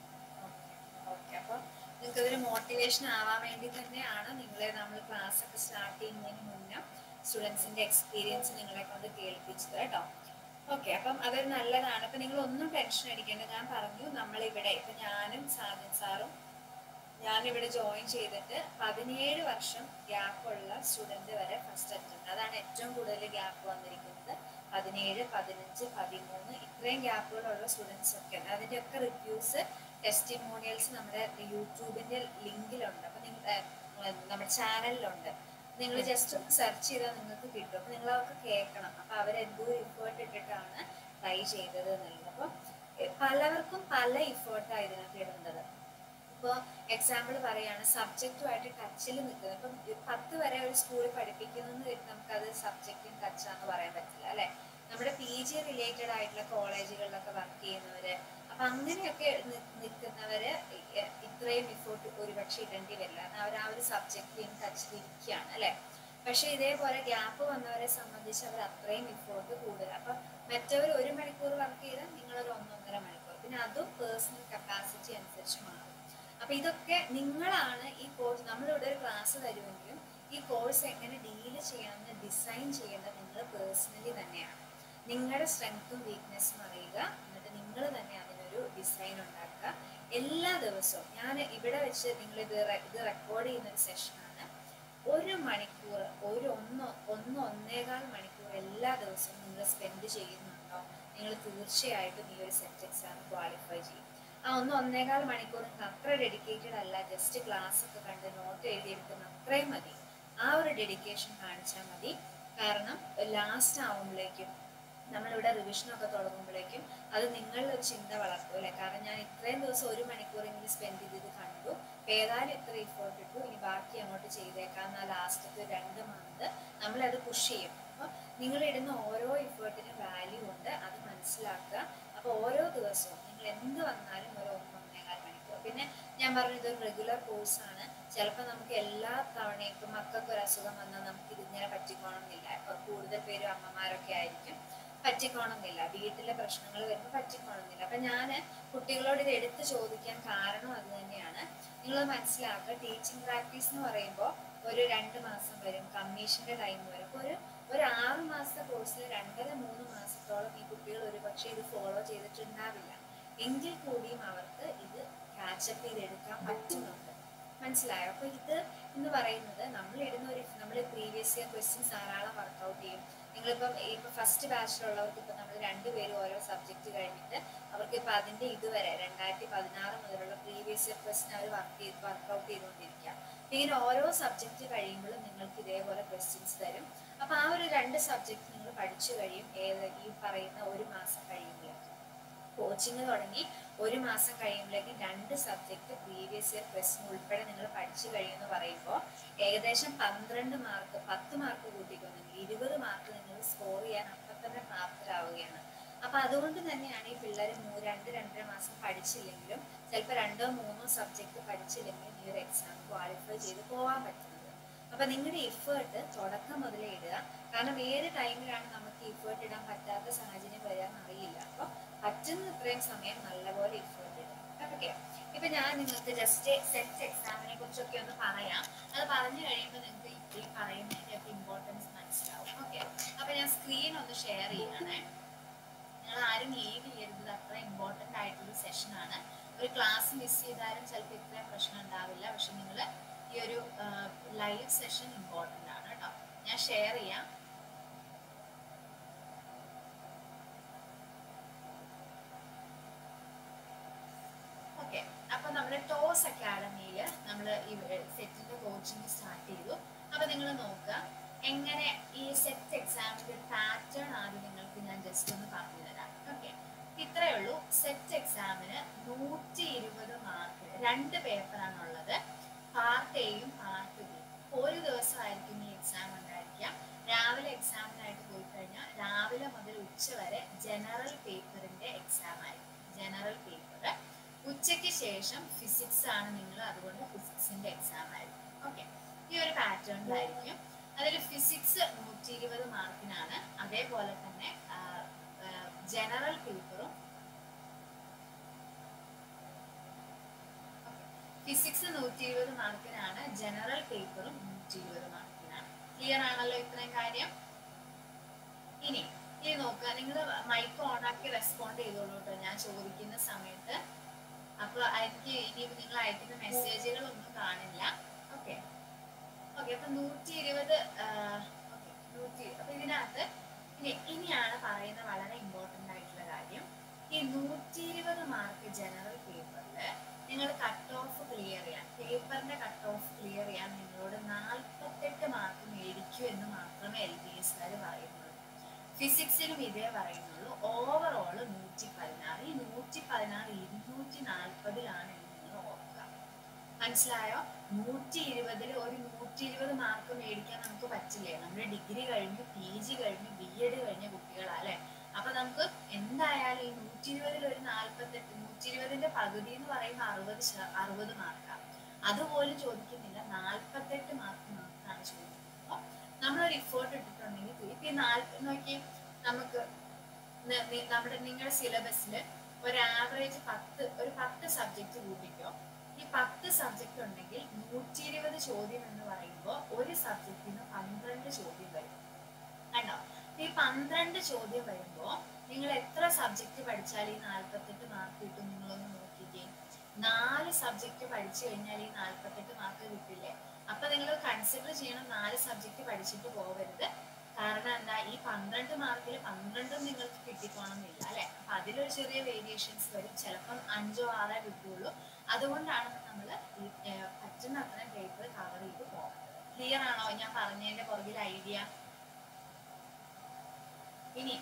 ഓക്കെ അപ്പൊ നിങ്ങൾക്ക് ഇതൊരു മോട്ടിവേഷൻ ആവാൻ വേണ്ടി തന്നെയാണ് നിങ്ങളെ നമ്മൾ ക്ലാസ് ഒക്കെ സ്റ്റാർട്ട് ചെയ്യുന്നതിന് മുന്നേ സ്റ്റുഡൻസിന്റെ എക്സ്പീരിയൻസ് നിങ്ങളെ കൊണ്ട് കേൾപ്പിച്ചത് കേട്ടോ ഓക്കെ അപ്പം അതൊരു നല്ലതാണ് അപ്പൊ നിങ്ങൾ ഒന്നും ടെൻഷൻ അടിക്കേണ്ട ഞാൻ പറഞ്ഞു നമ്മളിവിടെ ഇപ്പൊ ഞാനും സാജൻ സാറും ഞാനിവിടെ ജോയിൻ ചെയ്തിട്ട് പതിനേഴ് വർഷം ഗ്യാപ്പുള്ള സ്റ്റുഡന്റ് വരെ ഫസ്റ്റ് അറ്റംപ്റ്റ് അതാണ് ഏറ്റവും കൂടുതൽ ഗ്യാപ്പ് വന്നിരിക്കുന്നത് പതിനേഴ് പതിനഞ്ച് പതിമൂന്ന് ഇത്രയും ഗ്യാപ്പുകളുള്ള സ്റ്റുഡൻസ് ഒക്കെ ഉണ്ട് അതിന്റെ ഒക്കെ റിവ്യൂസ് ടെസ്റ്റിമോണിയൽസ് നമ്മുടെ യൂട്യൂബിന്റെ ലിങ്കിലുണ്ട് അപ്പൊ നിങ്ങൾ നമ്മുടെ ചാനലിലുണ്ട് നിങ്ങൾ ജസ്റ്റ് ഒന്ന് സെർച്ച് ചെയ്താൽ നിങ്ങൾക്ക് കിട്ടും അപ്പൊ നിങ്ങൾ അതൊക്കെ കേൾക്കണം അപ്പൊ അവരെന്തോ ഇഫേർട്ട് ഇട്ടിട്ടാണ് ട്രൈ ചെയ്തത് എന്നുള്ളത് അപ്പൊ എ- പലവർക്കും പല ഇഫേർട്ടാണ് ഇതിനകത്ത് ഇടുന്നത് ഇപ്പോൾ എക്സാമ്പിൾ പറയാണ് സബ്ജക്റ്റുമായിട്ട് ടച്ചിൽ നിൽക്കുന്നത് ഇപ്പം ഈ പത്ത് വരെ ഒരു സ്കൂളിൽ പഠിപ്പിക്കുന്നു വരും നമുക്കത് സബ്ജക്റ്റും ടച്ചാന്ന് പറയാൻ പറ്റില്ല അല്ലെ നമ്മുടെ പി ജി റിലേറ്റഡ് ആയിട്ടുള്ള കോളേജുകളിലൊക്കെ വർക്ക് ചെയ്യുന്നവര് അപ്പൊ അങ്ങനെയൊക്കെ നി- നിൽക്കുന്നവര് ഇ- ഇത്രയും ഇഫോർട്ട് ഒരുപക്ഷെ ഇടേണ്ടി വരില്ല കാരണം അവർ ആ ഒരു സബ്ജക്റ്റിലും ടച്ചിൽ ഇരിക്കുകയാണ് അല്ലെ പക്ഷെ ഇതേപോലെ ഗ്യാപ്പ് വന്നവരെ സംബന്ധിച്ച് അവർ അത്രയും ഇഫോർട്ട് കൂടുതൽ അപ്പൊ മറ്റവർ ഒരു മണിക്കൂർ വർക്ക് ചെയ്താൽ നിങ്ങളൊരു ഒന്നൊന്നര മണിക്കൂർ പിന്നെ അതും പേഴ്സണൽ കപ്പാസിറ്റി അനുസരിച്ച് മാറും അപ്പൊ ഇതൊക്കെ നിങ്ങളാണ് ഈ കോഴ്സ് നമ്മളിവിടെ ഒരു ക്ലാസ് തരുമെങ്കിലും ഈ കോഴ്സ് എങ്ങനെ ഡീല് ചെയ്യണമെന്ന് ഡിസൈൻ ചെയ്യേണ്ടത് നിങ്ങൾ പേഴ്സണലി തന്നെയാണ് നിങ്ങളുടെ സ്ട്രെങ്ത്തും വീക്ക്നെസ്സും അറിയുക എന്നിട്ട് നിങ്ങൾ തന്നെ അതിനൊരു ഡിസൈൻ ഉണ്ടാക്കുക എല്ലാ ദിവസവും ഞാൻ ഇവിടെ വെച്ച് നിങ്ങൾ ഇത് റെ- ഇത് റെക്കോർഡ് ചെയ്യുന്ന ഒരു സെഷനാണ് ഒരു മണിക്കൂർ ഒരു ഒന്ന് ഒന്ന് ഒന്നേകാൽ മണിക്കൂർ എല്ലാ ദിവസവും നിങ്ങൾ സ്പെൻഡ് ചെയ്യുന്നുണ്ടോ നിങ്ങൾ തീർച്ചയായിട്ടും ഈ ഒരു സെറ്റ് എക്സാം ക്വാളിഫൈ ചെയ്യും ആ ഒന്ന് ഒന്നേകാൽ മണിക്കൂർ നിങ്ങൾക്ക് അത്ര ഡെഡിക്കേറ്റഡ് അല്ല ജസ്റ്റ് ക്ലാസ് ഒക്കെ കണ്ട് നോട്ട് എഴുതിയെടുക്കുന്ന അത്രയും മതി ആ ഒരു ഡെഡിക്കേഷൻ കാണിച്ചാൽ മതി കാരണം ലാസ്റ്റ് ആവുമ്പോഴേക്കും നമ്മളിവിടെ റിവിഷനൊക്കെ തുടങ്ങുമ്പോഴേക്കും അത് നിങ്ങളിൽ ഒരു ചിന്ത വളർത്തും അല്ലേ കാരണം ഞാൻ ഇത്രയും ദിവസം ഒരു മണിക്കൂറെങ്കിലും സ്പെൻഡ് ചെയ്ത് ഇത് കണ്ടു ഇപ്പൊ ഏതായാലും ഇത്ര ഇഫോർട്ട് ഇട്ടു ഇനി ബാക്കി അങ്ങോട്ട് ചെയ്തേക്കാം എന്നാൽ ലാസ്റ്റത്തെ രണ്ട് മന്ത് നമ്മളത് പുഷ് ചെയ്യും അപ്പൊ നിങ്ങൾ ഇടുന്ന ഓരോ ഇഫേർട്ടിനും വാല്യൂ ഉണ്ട് അത് മനസ്സിലാക്കുക അപ്പൊ ഓരോ ദിവസവും നിങ്ങൾ എന്ത് വന്നാലും ഒരു ഒന്നൊന്നേകാൽ മണിക്കൂർ പിന്നെ ഞാൻ പറഞ്ഞു ഇതൊരു റെഗുലർ കോഴ്സാണ് ചിലപ്പോൾ നമുക്ക് എല്ലാ തവണയും ഇപ്പം മക്കൾക്ക് ഒരു അസുഖം വന്നാൽ നമുക്ക് ഇതിങ്ങനെ പറ്റിക്കോണമെന്നില്ല ഇപ്പൊ കൂടുതൽ പേരും അമ്മമാരൊക്കെ ആയിരിക്കും പറ്റിക്കോണമെന്നില്ല വീട്ടിലെ പ്രശ്നങ്ങൾ വരുമ്പോൾ പറ്റിക്കോണമെന്നില്ല അപ്പൊ ഞാൻ കുട്ടികളോട് ഇത് എടുത്ത് ചോദിക്കാൻ കാരണം അത് തന്നെയാണ് നിങ്ങൾ മനസ്സിലാക്കുക ടീച്ചിങ് പ്രാക്ടീസ് എന്ന് പറയുമ്പോൾ ഒരു രണ്ട് മാസം വരും കമ്മീഷന്റെ ടൈം വരും അപ്പൊ ഒരു ഒരു ആറ് മാസത്തെ കോഴ്സിൽ രണ്ടര മൂന്ന് മാസത്തോളം ഈ കുട്ടികൾ ഒരു പക്ഷേ ഇത് ഫോളോ ചെയ്തിട്ടുണ്ടാവില്ല എങ്കിൽ കൂടിയും അവർക്ക് ഇത് കാച്ചപ്പ് ചെയ്തെടുക്കാൻ പറ്റുന്നുണ്ട് മനസ്സിലായോ അപ്പൊ ഇത് എന്ന് പറയുന്നത് നമ്മൾ ഇടുന്ന ഒരു നമ്മൾ പ്രീവിയസ് ഇയർ ക്വസ്റ്റ്യൻസ് ധാരാളം വർക്കൗട്ട് ചെയ്യും നിങ്ങളിപ്പം ഇപ്പൊ ഫസ്റ്റ് ബാച്ചിലുള്ളവർക്ക് ഇപ്പൊ നമ്മൾ രണ്ടുപേരും ഓരോ സബ്ജക്ട് കഴിഞ്ഞിട്ട് അവർക്ക് ഇപ്പൊ അതിന്റെ ഇതുവരെ രണ്ടായിരത്തി പതിനാറ് മുതലുള്ള പ്രീവിയസ് ഇയർ ക്വസ്റ്റ്യൻ അവർ വർക്ക് ചെയ്ത് വർക്കൗട്ട് ചെയ്തുകൊണ്ടിരിക്കുക അപ്പൊ ഇങ്ങനെ ഓരോ സബ്ജക്ട് കഴിയുമ്പോഴും നിങ്ങൾക്ക് ഇതേപോലെ ക്വസ്റ്റ്യൻസ് തരും അപ്പൊ ആ ഒരു രണ്ട് സബ്ജക്ട് നിങ്ങൾ പഠിച്ചു കഴിയും ഏത് ഈ പറയുന്ന ഒരു മാസം കഴിയുമ്പോഴേക്കും കോച്ചിങ് തുടങ്ങി ഒരു മാസം കഴിയുമ്പോഴേക്കും രണ്ട് സബ്ജക്ട് പ്രീവിയസ് ഇയർ ക്വസ്റ്റ്യൻ ഉൾപ്പെടെ നിങ്ങൾ പഠിച്ചു കഴിയുമെന്ന് പറയുമ്പോൾ ഏകദേശം പന്ത്രണ്ട് മാർക്ക് പത്ത് മാർക്ക് കൂട്ടിക്കൊന്നെങ്കിൽ ഇരുപത് മാർക്ക് നിങ്ങൾ സ്കോർ ചെയ്യാൻ അപ്പം തന്നെ പ്രാപ്തരാവുകയാണ് അപ്പൊ അതുകൊണ്ട് തന്നെയാണ് ഈ പിള്ളേർ രണ്ട് രണ്ടര മാസം പഠിച്ചില്ലെങ്കിലും ചിലപ്പോൾ രണ്ടോ മൂന്നോ സബ്ജക്ട് പഠിച്ചില്ലെങ്കിലും ഈ ഒരു എക്സാം ക്വാളിഫൈ ചെയ്ത് പോകാൻ പറ്റുന്നത് അപ്പൊ നിങ്ങളുടെ ഇഫേർട്ട് തുടക്കം മുതലേ ഇടുക കാരണം ഏത് ടൈമിലാണ് നമുക്ക് ഇഫേർട്ട് ഇടാൻ പറ്റാത്ത സാഹചര്യം വരാൻ അറിയില്ല അപ്പൊ പറ്റുന്ന ഇത്രയും സമയം നല്ലപോലെ ഇഫേർട്ട് ഇടുക ഓക്കെ ഇപ്പൊ ഞാൻ നിങ്ങൾക്ക് ജസ്റ്റ് സെറ്റ് എക്സാമിനെ കുറിച്ചൊക്കെ ഒന്ന് പറയാം അത് പറഞ്ഞു കഴിയുമ്പോൾ നിങ്ങൾക്ക് ഈ പറയുന്നതിന്റെ ഒക്കെ ഇമ്പോർട്ടൻസ് മനസ്സിലാവും ഓക്കെ അപ്പൊ ഞാൻ സ്ക്രീൻ ഒന്ന് ഷെയർ ചെയ്യണേ നിങ്ങൾ ആരും ലീവ് ചെയ്യരുത് ഇത് അത്ര ഇമ്പോർട്ടന്റ് ആയിട്ടുള്ള സെഷനാണ് ഒരു ക്ലാസ് മിസ് ചെയ്താലും ചിലപ്പോൾ ഇത്രയും പ്രശ്നം ഉണ്ടാവില്ല പക്ഷെ നിങ്ങൾ ഈ ഒരു ലൈവ് സെഷൻ ഇമ്പോർട്ടന്റ് ആണ് കേട്ടോ ഞാൻ ഷെയർ ചെയ്യാം ഓക്കെ അപ്പൊ നമ്മുടെ ടോസ് അക്കാഡമിയിൽ നമ്മൾ ഈ സെറ്റിന്റെ കോച്ചിങ് സ്റ്റാർട്ട് ചെയ്തു അപ്പൊ നിങ്ങൾ നോക്കുക എങ്ങനെ ഈ സെറ്റ് എക്സാമിന്റെ ഒരു പാറ്റേൺ ആദ്യം നിങ്ങൾക്ക് ഞാൻ ജസ്റ്റ് ഒന്ന് പറഞ്ഞു തരാം ഓക്കെ ഇത്രയേ ഉള്ളൂ സെറ്റ് എക്സാമിന് നൂറ്റി ഇരുപത് മാർക്ക് രണ്ട് പേപ്പറാണ് ഉള്ളത് പാർട്ട് എയും പാർട്ട് ബി ഒരു ദിവസമായിരിക്കും ഈ എക്സാം ഉണ്ടായിരിക്കാം രാവിലെ എക്സാമിനായിട്ട് പോയി കഴിഞ്ഞാൽ രാവിലെ മുതൽ ഉച്ച വരെ ജനറൽ പേപ്പറിന്റെ എക്സാം ആയിരിക്കും ജനറൽ പേപ്പർ ഉച്ചയ്ക്ക് ശേഷം ഫിസിക്സ് ആണ് നിങ്ങൾ അതുകൊണ്ട് ഫിസിക്സിന്റെ എക്സാം ആയിരിക്കും ഓക്കെ ഈ ഒരു പാറ്റേണിലായിരിക്കും അതിൽ ഫിസിക്സ് നൂറ്റി ഇരുപത് മാർക്കിനാണ് അതേപോലെ തന്നെ ജനറൽ പേപ്പറും ഫിസിക്സ് നൂറ്റി ഇരുപത് മാർക്കിനാണ് ജനറൽ പേപ്പറും നൂറ്റി ഇരുപത് മാർക്കിനാണ് ക്ലിയർ ആണല്ലോ ഇത്രയും കാര്യം ഇനി ഇനി നോക്കുക നിങ്ങൾ മൈക്ക് ഓൺ ആക്കി റെസ്പോണ്ട് ചെയ്തോളൂ കേട്ടോ ഞാൻ ചോദിക്കുന്ന സമയത്ത് അപ്പൊ എനിക്ക് ഇനി നിങ്ങൾ അയക്കുന്ന മെസ്സേജുകളൊന്നും കാണില്ല ഓക്കെ ഓക്കെ അപ്പൊ നൂറ്റി ഇരുപത് ഓക്കെ നൂറ്റി അപ്പൊ ഇതിനകത്ത് ഇനി ഇനിയാണ് പറയുന്ന വളരെ ഇമ്പോർട്ടന്റ് ആയിട്ടുള്ള കാര്യം ഈ നൂറ്റി ഇരുപത് മാർക്ക് ജനറൽ പേപ്പറിൽ നിങ്ങൾ കട്ട് ഓഫ് ക്ലിയർ ചെയ്യാൻ പേപ്പറിന്റെ കട്ട് ഓഫ് ക്ലിയർ ചെയ്യാൻ നിങ്ങളോട് നാൽപ്പത്തെട്ട് മാർക്ക് മേടിക്കൂ എന്ന് മാത്രമേ എൽ ബി എസ്കാർ പറയുന്നുള്ളൂ ഫിസിക്സിലും ഇതേ പറയുന്നുള്ളൂ ഓവറോൾ നൂറ്റി പതിനാറ് ഈ നൂറ്റി പതിനാറ് ഇരുന്നൂറ്റി നാൽപ്പതിലാണ് എന്ന് നിങ്ങൾ ഓർക്കുക മനസ്സിലായോ നൂറ്റി ഇരുപതിൽ ഒരു നൂറ്റി ഇരുപത് മാർക്ക് മേടിക്കാൻ നമുക്ക് പറ്റില്ലേ നമ്മുടെ ഡിഗ്രി കഴിഞ്ഞു പി ജി കഴിഞ്ഞു ബി എഡ് കഴിഞ്ഞ കുട്ടികളാ അല്ലെ അപ്പൊ നമുക്ക് എന്തായാലും ഈ നൂറ്റി ഇരുപതിൽ ഒരു നാല്പത്തെട്ട് നൂറ്റി ഇരുപതിന്റെ പകുതി എന്ന് പറയുമ്പോൾ അറുപത് ശ- അറുപത് മാർക്കാണ് അതുപോലും ചോദിക്കുന്നില്ല നാല്പത്തെട്ട് മാർക്ക് മാത്രമാണ് ചോദിക്കുന്നത് അപ്പൊ നമ്മളൊരു ഇഫേർട്ട് ഇട്ടിട്ടുണ്ടെങ്കിൽ ഇപ്പൊ ഈ നാല്പത് നോക്കി നമുക്ക് ന- നി- നമ്മുടെ നിങ്ങളുടെ സിലബസിൽ ഒരു ആവറേജ് പത്ത് ഒരു പത്ത് സബ്ജക്റ്റ് കൂട്ടിക്കോ ഈ പത്ത് സബ്ജക്റ്റ് ഉണ്ടെങ്കിൽ നൂറ്റി ഇരുപത് ചോദ്യം എന്ന് പറയുമ്പോൾ ഒരു സബ്ജക്റ്റിന് പന്ത്രണ്ട് ചോദ്യം വരും കണ്ടോ ഈ പന്ത്രണ്ട് ചോദ്യം വരുമ്പോ നിങ്ങൾ എത്ര സബ്ജക്റ്റ് പഠിച്ചാൽ ഈ നാല്പത്തെട്ട് മാർക്ക് കിട്ടും നിങ്ങളൊന്ന് നോക്കിക്കേ നാല് സബ്ജക്റ്റ് പഠിച്ചു കഴിഞ്ഞാൽ ഈ നാല്പത്തെട്ട് മാർക്ക് കിട്ടില്ലേ അപ്പൊ നിങ്ങൾ കൺസിഡർ ചെയ്യണം നാല് സബ്ജക്റ്റ് പഠിച്ചിട്ട് പോകരുത് കാരണം എന്താ ഈ പന്ത്രണ്ട് മാർക്കിൽ പന്ത്രണ്ടും നിങ്ങൾക്ക് കിട്ടിക്കോണമെന്നില്ല അല്ലെ അപ്പൊ അതിലൊരു ചെറിയ വേരിയേഷൻസ് വരും ചിലപ്പം അഞ്ചോ ആറോ കിട്ടുള്ളൂ അതുകൊണ്ടാണ് നമ്മൾ ഈ ഏർ, പറ്റുന്ന അത്രയും പേപ്പർ കവർ ചെയ്ത് പോകുന്നത് ക്ലിയർ ആണോ ഞാൻ പറഞ്ഞതിന്റെ പുറകിൽ ഐഡിയ ഇനി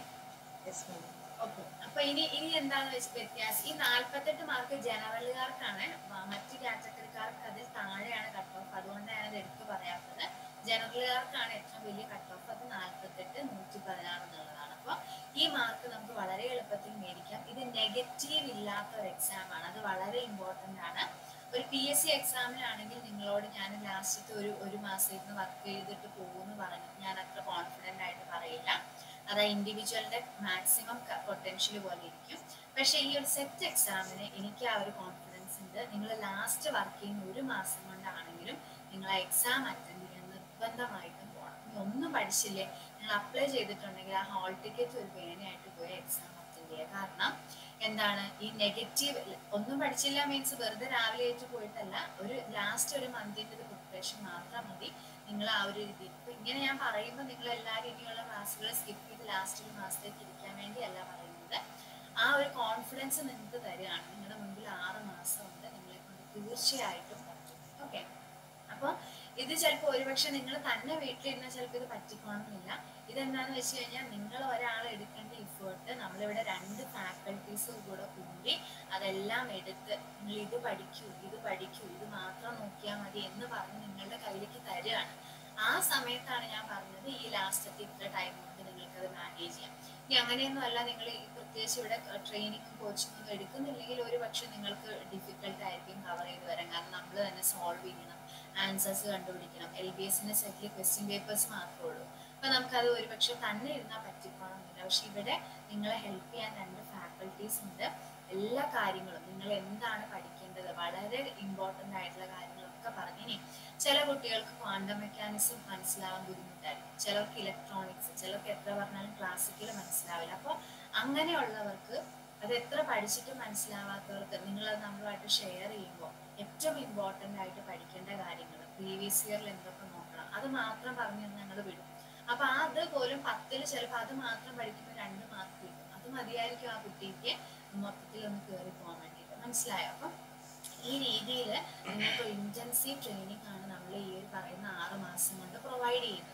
ഓക്കെ അപ്പൊ ഇനി ഇനി എന്താന്ന് വെച്ച് വ്യത്യാസം ഈ നാല്പത്തെട്ട് മാർക്ക് ജനറലുകാർക്കാണ് മ- മറ്റു കാറ്റഗറിക്കാർക്ക് അതിൽ താഴെയാണ് കട്ട് ഓഫ് അതുകൊണ്ടാണ് ഇത് എടുത്തു പറയാത്തത് ജനറലുകാർക്കാണ് ഏറ്റവും വലിയ കട്ട് ഓഫ് അത് നാല്പത്തെട്ട് നൂറ്റി പതിനാറ് എന്നുള്ളതാണ് അപ്പൊ ഈ മാർക്ക് നമുക്ക് വളരെ എളുപ്പത്തിൽ മേടിക്കാം ഇത് നെഗറ്റീവ് ഇല്ലാത്ത ഒരു എക്സാം ആണ് അത് വളരെ ഇമ്പോർട്ടന്റ് ആണ് ഒരു പി എസ് സി എക്സാമിലാണെങ്കിൽ നിങ്ങളോട് ഞാൻ ലാസ്റ്റത്തെ ഒരു ഒരു മാസം ഇരുന്ന് വർക്ക് ചെയ്തിട്ട് പോകുമെന്ന് പറഞ്ഞു ഞാൻ അത്ര കോൺഫിഡന്റ് ആയിട്ട് പറയില്ല അത് ഇൻഡിവിജ്വലിന്റെ മാക്സിമം പൊട്ടൻഷ്യൽ പോലെ ഇരിക്കും പക്ഷെ ഈ ഒരു സെറ്റ് എക്സാമിന് എനിക്ക് ആ ഒരു കോൺഫിഡൻസ് ഉണ്ട് നിങ്ങൾ ലാസ്റ്റ് വർക്ക് ചെയ്യുന്ന ഒരു മാസം കൊണ്ടാണെങ്കിലും നിങ്ങൾ ആ എക്സാം അറ്റൻഡ് ചെയ്യാൻ നിർബന്ധമായിട്ടും പോകണം ഇനി ഒന്നും പഠിച്ചില്ലേ നിങ്ങൾ അപ്ലൈ ചെയ്തിട്ടുണ്ടെങ്കിൽ ആ ഹാൾ ടിക്കറ്റ് ഒരു പേനയായിട്ട് പോയി എക്സാം അറ്റൻഡ് ചെയ്യുക കാരണം എന്താണ് ഈ നെഗറ്റീവ് ഒന്നും പഠിച്ചില്ല മീൻസ് വെറുതെ രാവിലെ ആയിട്ട് പോയിട്ടല്ല ഒരു ലാസ്റ്റ് ഒരു മന്തിന്റെ ഒരു പ്രിപ്പറേഷൻ മാത്രം മതി നിങ്ങൾ ആ ഒരു രീതി ഇപ്പൊ ഇങ്ങനെ ഞാൻ പറയുമ്പോൾ നിങ്ങൾ എല്ലാവരും ഇനിയുള്ള ക്ലാസ്സുകൾ സ്കിപ്പ് ചെയ്ത് ലാസ്റ്റ് ഒരു മാസത്തേക്ക് ഇരിക്കാൻ വേണ്ടിയല്ല പറയുന്നത് ആ ഒരു കോൺഫിഡൻസ് നിങ്ങൾക്ക് തരികയാണ് നിങ്ങളുടെ മുമ്പിൽ ആറ് മാസം ഉണ്ട് നിങ്ങളെ കൊണ്ട് തീർച്ചയായിട്ടും പറ്റും ഓക്കെ അപ്പോൾ ഇത് ചിലപ്പോൾ ഒരുപക്ഷെ നിങ്ങൾ തന്നെ വീട്ടിലിരുന്നാൽ ചിലപ്പോൾ ഇത് പറ്റിക്കോണമെന്നില്ല ഇതെന്താന്ന് വെച്ച് കഴിഞ്ഞാൽ നിങ്ങൾ ഒരാൾ എടുക്കേണ്ട ഇഫേർട്ട് നമ്മളിവിടെ രണ്ട് ഫാക്കൽറ്റീസും കൂടെ കൂടി അതെല്ലാം എടുത്ത് നിങ്ങൾ ഇത് പഠിക്കൂ ഇത് പഠിക്കൂ ഇത് മാത്രം നോക്കിയാൽ മതി എന്ന് പറഞ്ഞ് നിങ്ങളുടെ കയ്യിലേക്ക് തരികയാണ് ആ സമയത്താണ് ഞാൻ പറഞ്ഞത് ഈ ലാസ്റ്റത്തെ ഇത്ര ടൈം കൊണ്ട് നിങ്ങൾക്ക് അത് മാനേജ് ചെയ്യാം ഇനി അങ്ങനെയൊന്നും അല്ല നിങ്ങൾ ഈ പ്രത്യേകിച്ച് ഇവിടെ ട്രെയിനിങ്ങും കോച്ചിങ്ങും ഒന്നും എടുക്കുന്നില്ലെങ്കിൽ ഒരു പക്ഷെ നിങ്ങൾക്ക് ഡിഫിക്കൽട്ട് ആയിരിക്കും കവർ ചെയ്ത് വരാൻ കാരണം നമ്മൾ തന്നെ സോൾവ് ചെയ്യണം ആൻസേഴ്സ് കണ്ടുപിടിക്കണം എൽ ബി എസിന്റെ സെറ്റിൽ ക്വസ്റ്റ്യൻ പേപ്പേഴ്സ് മാത്രമേ ഉള്ളൂ അപ്പൊ നമുക്കത് ഒരുപക്ഷെ തന്നെ ഇരുന്നാൽ പറ്റിക്കോണമെന്നില്ല പക്ഷെ ഇവിടെ നിങ്ങളെ ഹെൽപ്പ് ചെയ്യാൻ രണ്ട് ഫാക്കൽറ്റീസ് ഉണ്ട് എല്ലാ കാര്യങ്ങളും നിങ്ങൾ എന്താണ് പഠിക്കേണ്ടത് വളരെ ഇമ്പോർട്ടന്റ് ആയിട്ടുള്ള കാര്യങ്ങളൊക്കെ പറഞ്ഞു ഇനി ചില കുട്ടികൾക്ക് ക്വാണ്ടം മെക്കാനിസം മനസ്സിലാവാൻ ബുദ്ധിമുട്ടായിരിക്കും ചിലർക്ക് ഇലക്ട്രോണിക്സ് ചിലർക്ക് എത്ര പറഞ്ഞാലും ക്ലാസിക്കൽ മനസ്സിലാവില്ല അപ്പോൾ അങ്ങനെയുള്ളവർക്ക് അത് എത്ര പഠിച്ചിട്ടും മനസ്സിലാവാത്തവർക്ക് നിങ്ങൾ അത് നമ്മളുമായിട്ട് ഷെയർ ചെയ്യുമ്പോൾ ഏറ്റവും ഇമ്പോർട്ടന്റ് ആയിട്ട് പഠിക്കേണ്ട കാര്യങ്ങൾ പ്രീവിയസ് ഇയറിൽ എന്തൊക്കെ നോക്കണം അത് മാത്രം പറഞ്ഞു ഞങ്ങൾ വിടും അപ്പൊ അത് പോലും പത്തിൽ ചിലപ്പോൾ അത് മാത്രം പഠിക്കുമ്പോൾ രണ്ട് മാർക്ക് കിട്ടും അത് മതിയായിരിക്കും ആ കുട്ടിക്ക് മൊത്തത്തിൽ ഒന്ന് കയറി പോകാൻ വേണ്ടിയിട്ട് മനസ്സിലായോ അപ്പം ഈ രീതിയിൽ നിങ്ങൾക്ക് ഇന്റൻസീവ് ട്രെയിനിങ് ആണ് നമ്മൾ ഈ ഒരു പറയുന്ന ആറ് മാസം കൊണ്ട് പ്രൊവൈഡ് ചെയ്യുന്നത്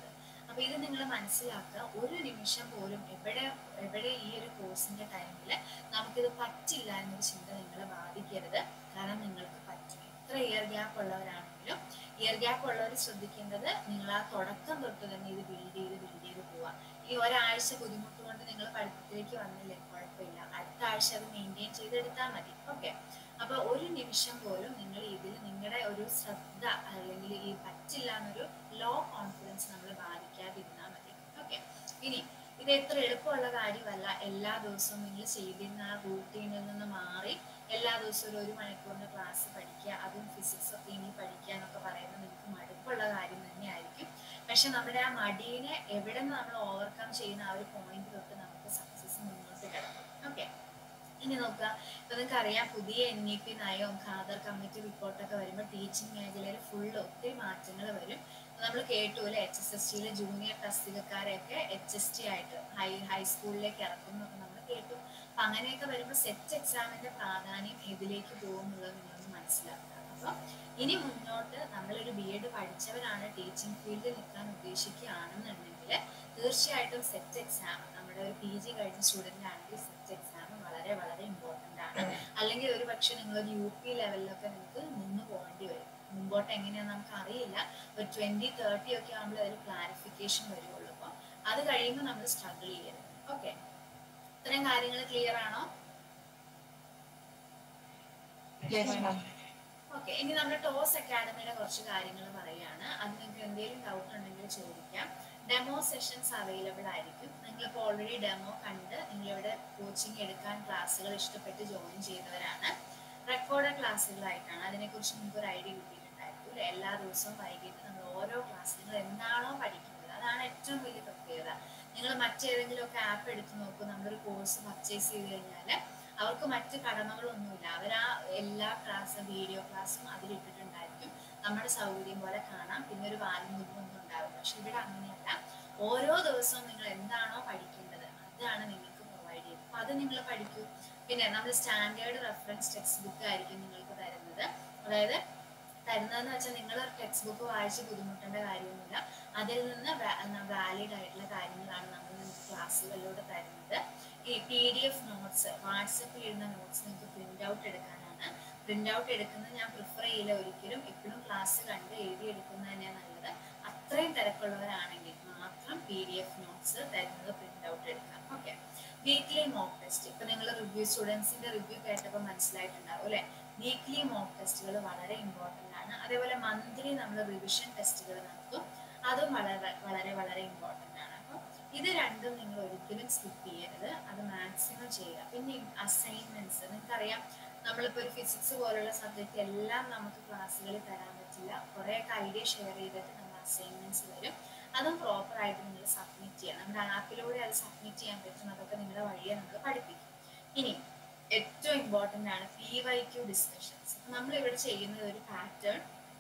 അപ്പൊ ഇത് നിങ്ങൾ മനസ്സിലാക്കുക ഒരു നിമിഷം പോലും എവിടെ എവിടെ ഈ ഒരു കോഴ്സിന്റെ ടൈമിൽ നമുക്കിത് പറ്റില്ല എന്നൊരു ചിന്ത നിങ്ങളെ ബാധിക്കരുത് കാരണം നിങ്ങൾക്ക് പറ്റും എത്ര ഇയർ ഗ്യാപ്പ് ഉള്ളവരാണെങ്കിലും ഇയർ ഗ്യാപ്പ് ഉള്ളവർ ശ്രദ്ധിക്കേണ്ടത് നിങ്ങൾ ആ തുടക്കം തൊട്ട് തന്നെ ഇത് ബിൽഡ് ചെയ്ത് ബിൽഡ് ചെയ്ത് പോവുക ഈ ഒരാഴ്ച ബുദ്ധിമുട്ട് കൊണ്ട് നിങ്ങൾ പഠിത്തത്തിലേക്ക് വന്നില്ലേ കുഴപ്പമില്ല അടുത്ത ആഴ്ച അത് മെയിൻറ്റെയിൻ ചെയ്തെടുത്താൽ മതി ഓക്കെ അപ്പൊ ഒരു നിമിഷം പോലും നിങ്ങൾ ഇതിൽ നിങ്ങളുടെ ഒരു ശ്രദ്ധ അല്ലെങ്കിൽ ഈ പറ്റില്ല എന്നൊരു ലോ കോൺഫിഡൻസ് നമ്മൾ ബാധിക്കാതിരുന്നാൽ മതി ഓക്കെ ഇനി ഇത് എത്ര എളുപ്പമുള്ള കാര്യമല്ല എല്ലാ ദിവസവും നിങ്ങൾ ചെയ്തിരുന്ന ആ റൂട്ടീനിൽ നിന്ന് മാറി എല്ലാ ദിവസവും ഒരു ഒരു മണിക്കൂറിന്റെ ക്ലാസ് പഠിക്കുക അതും ഫിസിക്സ് ഒക്കെ ഇനി പഠിക്കുക എന്നൊക്കെ പറയുന്നത് നിങ്ങൾക്ക് മടുപ്പുള്ള കാര്യം തന്നെയായിരിക്കും പക്ഷെ നമ്മുടെ ആ മടീനെ എവിടെ നിന്ന് നമ്മൾ ഓവർകം ചെയ്യുന്ന ആ ഒരു പോയിന്റ് തൊട്ട് നമുക്ക് സക്സസ് മുന്നോട്ട് കിടക്കും ഓക്കെ ഇനി നോക്കുക ഇപ്പൊ നിങ്ങൾക്ക് അറിയാം പുതിയ എൻ ഇ പി നയവും ഖാദർ കമ്മിറ്റി റിപ്പോർട്ടൊക്കെ വരുമ്പോൾ ടീച്ചിങ് മേഖലയിൽ ഫുള്ള് ഒത്തിരി മാറ്റങ്ങൾ വരും നമ്മൾ കേട്ടു അല്ലെ എച്ച് എസ് എസ് ടിയിലെ ജൂനിയർ തസ്തികക്കാരെയൊക്കെ എച്ച് എസ് ടി ആയിട്ട് ഹൈ ഹൈസ്കൂളിലേക്ക് ഇറക്കുന്നൊക്കെ നമ്മൾ കേട്ടു അപ്പൊ അങ്ങനെയൊക്കെ വരുമ്പോൾ സെറ്റ് എക്സാമിന്റെ പ്രാധാന്യം ഇതിലേക്ക് പോകുന്നുള്ളത് നിങ്ങളൊന്ന് മനസ്സിലാക്കുക അപ്പൊ ഇനി മുന്നോട്ട് നമ്മളൊരു ബി എഡ് പഠിച്ചവരാണ് ടീച്ചിങ് ഫീൽഡിൽ നിൽക്കാൻ ഉദ്ദേശിക്കുകയാണെന്നുണ്ടെങ്കിൽ തീർച്ചയായിട്ടും സെറ്റ് എക്സാം നമ്മുടെ ഒരു പി ജി കഴിഞ്ഞ സ്റ്റുഡന്റ് ആണെങ്കിൽ സെറ്റ് എക്സാം വളരെ വളരെ ഇമ്പോർട്ടന്റ് ആണ് അല്ലെങ്കിൽ ഒരു പക്ഷെ നിങ്ങൾ ഒരു യു പി ലെവലിലൊക്കെ നിങ്ങൾക്ക് നിന്ന് പോകേണ്ടി വരും മുമ്പോട്ട് എങ്ങനെയാന്ന് നമുക്ക് അറിയില്ല ഒരു ട്വന്റി തേർട്ടി ഒക്കെ ആകുമ്പോൾ അതിൽ ക്ലാരിഫിക്കേഷൻ വരുള്ളൂ അപ്പോൾ അത് കഴിയുമ്പോൾ നമ്മൾ സ്ട്രഗിൾ ചെയ്യരുത് ഓക്കെ ഇത്രയും കാര്യങ്ങൾ ക്ലിയർ ആണോ ഓക്കെ ഇനി നമ്മുടെ ടോസ് അക്കാഡമിയുടെ കുറച്ച് കാര്യങ്ങൾ പറയുകയാണ് അത് നിങ്ങൾക്ക് എന്തെങ്കിലും ഡൗട്ട് ഉണ്ടെങ്കിൽ ചോദിക്കാം ഡെമോ സെഷൻസ് അവൈലബിൾ ആയിരിക്കും നിങ്ങളിപ്പോൾ ഓൾറെഡി ഡെമോ കണ്ട് നിങ്ങളിവിടെ കോച്ചിങ് എടുക്കാൻ ക്ലാസ്സുകൾ ഇഷ്ടപ്പെട്ട് ജോയിൻ ചെയ്തവരാണ് റെക്കോർഡഡ് ക്ലാസ്സുകളായിട്ടാണ് അതിനെക്കുറിച്ച് നിങ്ങൾക്ക് ഒരു ഐഡിയ കിട്ടിയിട്ടുണ്ടായിരിക്കും അല്ലേ? എല്ലാ ദിവസവും വൈകിട്ട് നമ്മൾ ഓരോ ക്ലാസ് നിങ്ങൾ എന്താണോ പഠിക്കുന്നത് അതാണ് ഏറ്റവും വലിയ പ്രത്യേകത നിങ്ങൾ മറ്റേതെങ്കിലും ഒക്കെ ആപ്പ് എടുത്ത് നോക്കൂ നമ്മളൊരു കോഴ്സ് പർച്ചേസ് ചെയ്ത് കഴിഞ്ഞാൽ അവർക്ക് മറ്റ് കടമകളൊന്നുമില്ല അവർ ആ എല്ലാ ക്ലാസ്സും വീഡിയോ ക്ലാസ്സും അതിലിട്ടിട്ടുണ്ടായിരിക്കും നമ്മുടെ സൗകര്യം പോലെ കാണാം പിന്നെ ഒരു വാൽമുഖം ഒന്നും ഉണ്ടാവും പക്ഷെ ഇവിടെ അങ്ങനെയല്ല ഓരോ ദിവസവും നിങ്ങൾ എന്താണോ പഠിക്കേണ്ടത് അതാണ് നിങ്ങൾക്ക് പ്രൊവൈഡ് ചെയ്യുന്നത് അപ്പൊ അത് നിങ്ങൾ പഠിക്കൂ പിന്നെ നമ്മൾ സ്റ്റാൻഡേർഡ് റെഫറൻസ് ടെക്സ്റ്റ് ബുക്ക് ആയിരിക്കും നിങ്ങൾക്ക് തരുന്നത് അതായത് തരുന്നതെന്ന് വെച്ചാൽ നിങ്ങൾ ടെക്സ്റ്റ് ബുക്ക് വായിച്ച് ബുദ്ധിമുട്ടേണ്ട കാര്യമൊന്നുമില്ല അതിൽ നിന്ന് വാലിഡ് ആയിട്ടുള്ള കാര്യങ്ങളാണ് നമ്മൾ നിങ്ങൾക്ക് ക്ലാസ്സുകളിലൂടെ തരുന്നത് ഈ പി ഡി എഫ് നോട്ട്സ് വാട്സപ്പിൽ ഇടുന്ന നോട്ട്സ് നിങ്ങൾക്ക് പ്രിന്റ് ഔട്ട് എടുക്കാനാണ് പ്രിന്റ് ഔട്ട് എടുക്കുന്നത് ഞാൻ പ്രിഫർ ചെയ്യില്ല ഒരിക്കലും എപ്പോഴും ക്ലാസ് കണ്ട് എഴുതി എടുക്കുന്നത് തന്നെയാണ് നല്ലത് അത്രയും തിരക്കുള്ളവരാണെങ്കിൽ മാത്രം പി ഡി എഫ് നോട്ട്സ് തരുന്നത് പ്രിന്റ് ഔട്ട് എടുക്കാം ഓക്കെ വീക്ക്ലി മോക്ക് ടെസ്റ്റ് ഇപ്പൊ നിങ്ങൾ റിവ്യൂ സ്റ്റുഡൻസിന്റെ റിവ്യൂ കേട്ടപ്പോൾ മനസ്സിലായിട്ടുണ്ടാവും അല്ലെ വീക്ക്ലി മോക്ക് ടെസ്റ്റുകൾ വളരെ ഇമ്പോർട്ടന്റ് ആണ് അതേപോലെ മന്ത്ലി നമ്മൾ റിവിഷൻ ടെസ്റ്റുകൾ നടത്തും അതും വളരെ വളരെ വളരെ ഇമ്പോർട്ടന്റ് ആണ് അപ്പം ഇത് രണ്ടും നിങ്ങൾ ഒരിക്കലും സ്കിപ്പ് ചെയ്യരുത് അത് മാക്സിമം ചെയ്യുക പിന്നെ അസൈൻമെന്റ്സ് നിങ്ങൾക്കറിയാം നമ്മളിപ്പോൾ ഒരു ഫിസിക്സ് പോലുള്ള സബ്ജക്റ്റ് എല്ലാം നമുക്ക് ക്ലാസ്സുകളിൽ തരാൻ പറ്റില്ല കുറേയൊക്കെ ഐഡിയ ഷെയർ ചെയ്തിട്ട് നമ്മൾ അസൈൻമെന്റ്സ് വരും അതും പ്രോപ്പർ ആയിട്ട് നിങ്ങൾ സബ്മിറ്റ് ചെയ്യുക നമ്മുടെ ആപ്പിലൂടെ അത് സബ്മിറ്റ് ചെയ്യാൻ പറ്റും അതൊക്കെ നിങ്ങളുടെ വഴിയെ നമ്മൾ പഠിപ്പിക്കും ഇനി ഏറ്റവും ഇമ്പോർട്ടൻ്റ് ആണ് പി വൈ ക്യു ഡിസ്കഷൻസ് നമ്മൾ ഇവിടെ ചെയ്യുന്ന ഒരു പാറ്റേൺ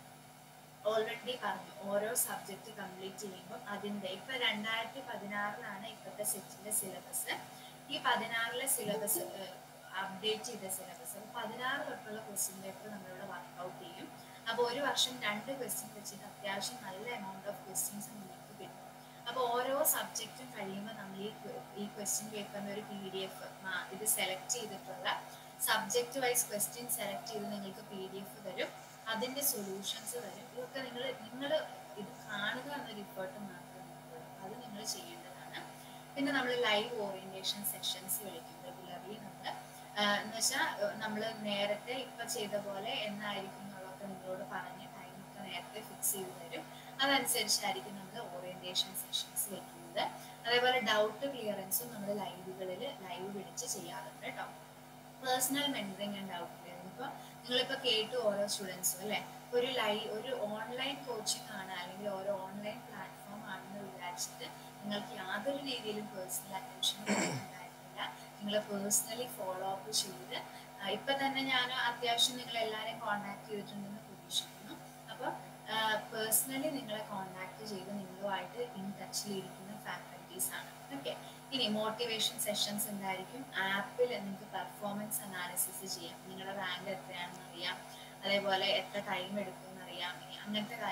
ഓൾറെഡി പറഞ്ഞു ഓരോ സബ്ജക്റ്റ് കംപ്ലീറ്റ് ചെയ്യുമ്പോൾ അതിൻ്റെ ഇപ്പൊ രണ്ടായിരത്തി പതിനാറിലാണ് ഇപ്പോഴത്തെ സെറ്റിന്റെ സിലബസ് ഈ പതിനാറിലെ സിലബസ് അപ്ഡേറ്റ് ചെയ്ത സിലബസ് പതിനാറ് തൊട്ടുള്ള ക്വസ്റ്റ്യൻ പേപ്പർ നമ്മളിവിടെ വർക്ക്ഔട്ട് ചെയ്യും അപ്പോൾ ഒരു വർഷം രണ്ട് ക്വസ്റ്റ്യൻ വെച്ചിട്ട് അത്യാവശ്യം നല്ല എമൗണ്ട് ഓഫ് ക്വസ്റ്റ്യൻസ് നിങ്ങൾക്ക് കിട്ടും അപ്പോൾ ഓരോ സബ്ജക്റ്റും കഴിയുമ്പോൾ നമ്മൾ ഈ ക്വ- ഈ ക്വസ്റ്റ്യൻ പേപ്പറിന്റെ ഒരു പി ഡി എഫ് ഇത് സെലക്ട് ചെയ്തിട്ടുള്ള സബ്ജക്റ്റ് വൈസ് ക്വസ്റ്റ്യൻ സെലക്ട് ചെയ്ത് നിങ്ങൾക്ക് പി ഡി എഫ് തരും അതിന്റെ സൊല്യൂഷൻസ് തരും ഇതൊക്കെ നിങ്ങൾ നിങ്ങൾ ഇത് കാണുക എന്നൊരു ഇഫേർട്ട് മാത്രമേ ഉള്ളൂ അത് നിങ്ങൾ ചെയ്യേണ്ടതാണ് പിന്നെ നമ്മൾ ലൈവ് ഓറിയന്റേഷൻ സെഷൻസ് വിളിക്കും റെഗുലർലി നമ്മൾ എന്ന് വെച്ചാൽ നമ്മൾ നേരത്തെ ഇപ്പൊ ചെയ്ത പോലെ എന്നായിരിക്കും എന്നുള്ളതൊക്കെ നിങ്ങളോട് പറഞ്ഞ് ടൈമൊക്കെ നേരത്തെ ഫിക്സ് ചെയ്ത് തരും അതനുസരിച്ചായിരിക്കും നമ്മൾ ഓറിയന്റേഷൻ സെഷൻസ് വെക്കുന്നത് അതേപോലെ ഡൗട്ട് ക്ലിയറൻസും നമ്മൾ ലൈവുകളിൽ ലൈവ് പിടിച്ച് ചെയ്യാറുണ്ട് കേട്ടോ personal mentoring and doubt clearing ഇപ്പോൾ നിങ്ങളിപ്പോൾ കേട്ടു ഓരോ സ്റ്റുഡൻസും അല്ലേ ഒരു ലൈവ് ഒരു ഓൺലൈൻ കോച്ചിങ് ആണ് അല്ലെങ്കിൽ ഒരു ഓൺലൈൻ പ്ലാറ്റ്ഫോം ആണെന്ന് വിചാരിച്ചിട്ട് നിങ്ങൾക്ക് യാതൊരു രീതിയിലും പേഴ്സണൽ അറ്റൻഷൻ ഉണ്ടായിരുന്നില്ല നിങ്ങളെ പേഴ്സണലി ഫോളോ അപ്പ് ചെയ്ത് ആ, ഇപ്പൊ തന്നെ ഞാൻ അത്യാവശ്യം നിങ്ങൾ എല്ലാവരെയും കോൺടാക്ട് ചെയ്തിട്ടുണ്ടെന്ന് പ്രതീക്ഷിക്കുന്നു അപ്പോൾ പേഴ്സണലി നിങ്ങളെ കോൺടാക്ട് ചെയ്ത് നിങ്ങളുമായിട്ട് ഇൻ ടച്ചിലിരിക്കുന്ന ഫാക്കൽറ്റീസ് ആണ് ഓക്കെ ഇനി മോട്ടിവേഷൻ സെഷൻസ് ഉണ്ടായിരിക്കും ആപ്പിൽ നിങ്ങൾക്ക് പെർഫോമൻസ് അനാലിസിസ് ചെയ്യാം നിങ്ങളുടെ റാങ്ക് എത്രയാണെന്ന് അറിയാം അതേപോലെ എത്ര ടൈം എടുക്കും എന്നറിയാം ഇനി അങ്ങനത്തെ കാര്യങ്ങളൊക്കെ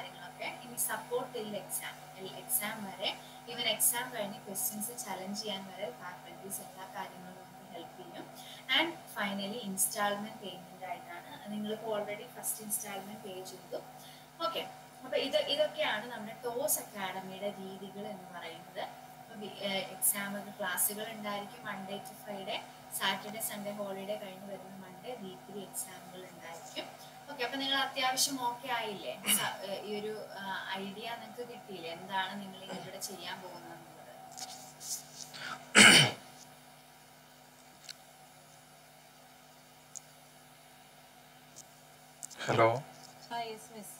ഓക്കെ ഇനി സപ്പോർട്ട് ഇല്ല എക്സാം എക്സാം വരെ ഈവൻ എക്സാം കഴിഞ്ഞ് ക്വസ്റ്റ്യൻസ് ചലഞ്ച് ചെയ്യാൻ വരെ ഫാക്കൽറ്റീസ് എല്ലാ കാര്യങ്ങളും നമുക്ക് ഹെൽപ്പ് ചെയ്യും ആൻഡ് ഫൈനലി ഇൻസ്റ്റാൾമെന്റ് പേയ്മെന്റ് ആയിട്ടാണ് നിങ്ങൾക്ക് ഓൾറെഡി ഫസ്റ്റ് ഇൻസ്റ്റാൾമെന്റ് പേ ചെയ്തു ഓക്കെ അപ്പൊ ഇത് ഇതൊക്കെയാണ് നമ്മുടെ ടോസ് അക്കാഡമിയുടെ രീതികൾ എന്ന് പറയുന്നത് എക്സാം ക്ലാസ്സുകൾ ഉണ്ടായിരിക്കും Monday to Friday Saturday Sunday holiday കഴിഞ്ഞ് വരുന്ന മൺഡേ വീക്കിലി എക്സാമുകൾ ഉണ്ടായിരിക്കും ഓക്കെ അപ്പൊ നിങ്ങൾ അത്യാവശ്യം ഓക്കെ ആയില്ലേ സ- ഏഹ് ഈ ഒരു ഐഡിയ നിങ്ങൾക്ക് കിട്ടിയില്ലേ എന്താണ് നിങ്ങൾ ഇവിടെ ചെയ്യാൻ പോകുന്നത് എന്നുള്ളത് ഹലോ ആ യെസ് മിസ്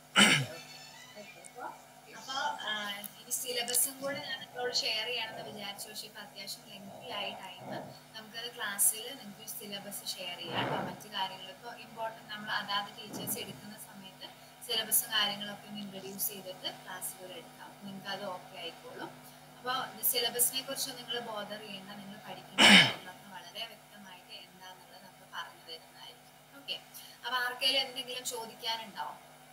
അപ്പൊ ഈ സിലബസും കൂടെ ഞാൻ നിങ്ങളോട് ഷെയർ ചെയ്യണമെന്ന് വിചാരിച്ചു പക്ഷെ ഇപ്പൊ അത്യാവശ്യം ലെങ്തി ആയി ടൈം നമുക്കത് ക്ലാസ്സിൽ നിങ്ങൾക്ക് സിലബസ് ഷെയർ ചെയ്യാം കേട്ടോ മറ്റു കാര്യങ്ങൾ ഇപ്പോൾ ഇമ്പോർട്ടൻറ്റ് നമ്മൾ അതാത് ടീച്ചേഴ്സ് എടുക്കുന്ന സമയത്ത് സിലബസും കാര്യങ്ങളൊക്കെ ഒന്ന് ഇൻട്രൊഡ്യൂസ് ചെയ്തിട്ട് ക്ലാസ്സുകൾ എടുക്കാം നിങ്ങൾക്ക് അത് ഓക്കെ ആയിക്കോളും അപ്പോൾ സിലബസിനെ കുറിച്ച് നിങ്ങൾ ബോധർ ചെയ്യേണ്ട നിങ്ങൾ പഠിക്കുന്ന കാര്യങ്ങളൊക്കെ വളരെ വ്യക്തമായിട്ട് എന്താണെന്നുള്ളത് നമുക്ക് പറഞ്ഞു തരുന്നതായിരിക്കും ഓക്കെ അപ്പൊ ആർക്കെങ്കിലും എന്തെങ്കിലും ചോദിക്കാനുണ്ടോ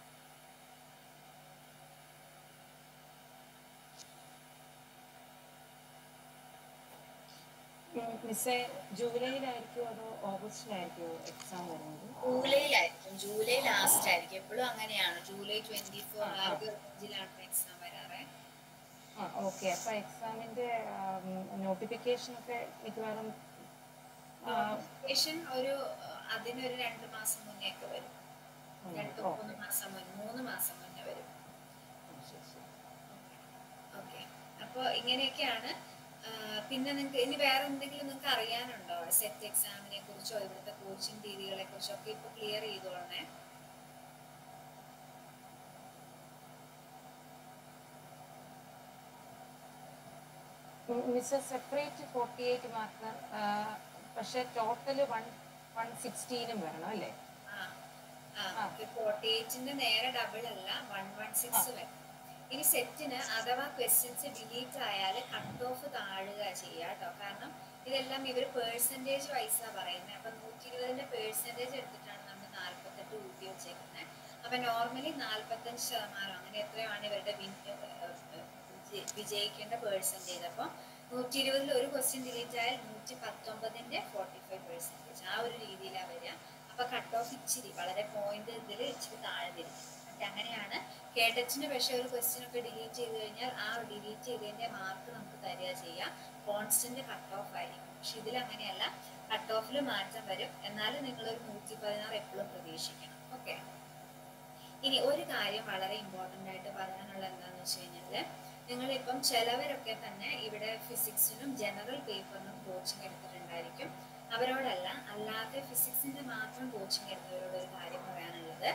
മിസ്സേ ജൂലൈയിലായിരിക്കുമോ അതോ ഓഗസ്റ്റിലായിരിക്കുമോ എക്സാം വരുന്നത് ജൂലൈയിലായിരിക്കും ജൂലൈ ലാസ്റ്റ് ആയിരിക്കും എപ്പോഴും അങ്ങനെയാണ് ജൂലൈ ട്വന്റി ഫോർ ആ ഒരു റേഞ്ചിലാണ് എക്സാം വരാറ് ആ ഓക്കെ അപ്പൊ എക്സാമിന്റെ നോട്ടിഫിക്കേഷൻ ഒക്കെ മിക്കവാറും ആ, നോട്ടിഫിക്കേഷൻ ഒരു അഹ് അതിനൊരു രണ്ട് മാസം മുന്നേ ഒക്കെ വരും രണ്ട് ഓ, മൂന്ന് മാസം മുന്നേ മൂന്ന് മാസം മുന്നേ വരും ശരി, ശരി. ഓക്കെ അപ്പോൾ ഇങ്ങനെയൊക്കെയാണ് ആഹ് പിന്നെ നിങ്ങൾക്ക് ഇനി വേറെ എന്തെങ്കിലും നിങ്ങൾക്ക് അറിയാനുണ്ടോ സെറ്റ് എക്സാമിനെ കുറിച്ചോ ഇവിടുത്തെ കോച്ചിങ് രീതികളെ കുറിച്ചോ ഒക്കെ ഇപ്പൊ ക്ലിയർ ചെയ്തോളണേ miss separate forty eight mark പക്ഷെ ടോട്ടൽ വൺ വൺ സിക്സ്റ്റീനും വരണം അല്ലേ ആ ഫോർട്ടി എയ്റ്റിന്റെ നേരെ ഡബിൾ അല്ല വൺ വൺ സിക്സ് വരും ഇനി സെറ്റിന് അഥവാ ക്വസ്റ്റ്യൻസ് ഡിലീറ്റ് ആയാൽ കട്ട് ഓഫ് താഴുക ചെയ്യുക കേട്ടോ കാരണം ഇതെല്ലാം ഇവർ പേഴ്സൻറ്റേജ് വൈസാ പറയുന്നത് അപ്പൊ നൂറ്റി ഇരുപതിന്റെ പേഴ്സൻറ്റേജ് എടുത്തിട്ടാണ് നമ്മൾ നാല്പത്തെട്ട് കൂട്ടി വെച്ചേക്കുന്നത് അപ്പൊ നോർമലി നാല്പത്തഞ്ച് ശതമാനം അങ്ങനെ എത്രയാണ് ഇവരുടെ വിൻ- ഏഹ് ഏഹ് വിജയി- വിജയിക്കേണ്ട പേഴ്സൻറ്റേജ് അപ്പൊ നൂറ്റി ഇരുപതിൽ ഒരു ക്വസ്റ്റ്യൻ ഡിലീറ്റ് ആയാൽ നൂറ്റി പത്തൊമ്പതിന്റെ ഫോർട്ടി ഫൈവ് പെർസെൻറ്റേജ് ആ ഒരു രീതിയിലാണ് വരിക അപ്പൊ കട്ട് ഓഫ് ഇച്ചിരി വളരെ പോയിന്റ് ഇതിൽ ഇച്ചിരി താഴെ വരും എന്നിട്ട് അങ്ങനെയാണ് കേട്ടച്ചിന് പക്ഷേ ഒരു ക്വസ്റ്റ്യൻ ഒക്കെ ഡിലീറ്റ് ചെയ്ത് കഴിഞ്ഞാൽ ആ ഡിലീറ്റ് ചെയ്തതിന്റെ മാർക്ക് നമുക്ക് തരിക ചെയ്യാം കോൺസ്റ്റന്റ് കട്ട് ഓഫ് ആയിരിക്കും പക്ഷെ ഇതിൽ അങ്ങനെയല്ല കട്ട് ഓഫിൽ മാറ്റം വരും എന്നാലും നിങ്ങൾ ഒരു നൂറ്റി പതിനാറ് എപ്പോഴും പ്രതീക്ഷിക്കണം ഓക്കെ ഇനി ഒരു കാര്യം വളരെ ഇമ്പോർട്ടന്റ് ആയിട്ട് പറയാനുള്ള എന്താന്ന് വെച്ച് കഴിഞ്ഞാല് നിങ്ങളിപ്പം ചിലവരൊക്കെ തന്നെ ഇവിടെ ഫിസിക്സിനും ജനറൽ പേപ്പറിനും കോച്ചിങ് എടുത്തിട്ടുണ്ടായിരിക്കും അവരോടല്ല അല്ലാതെ ഫിസിക്സിന്റെ മാത്രം കോച്ചിങ് എടുത്തവരോട് ഒരു കാര്യം പറയാനുള്ളത്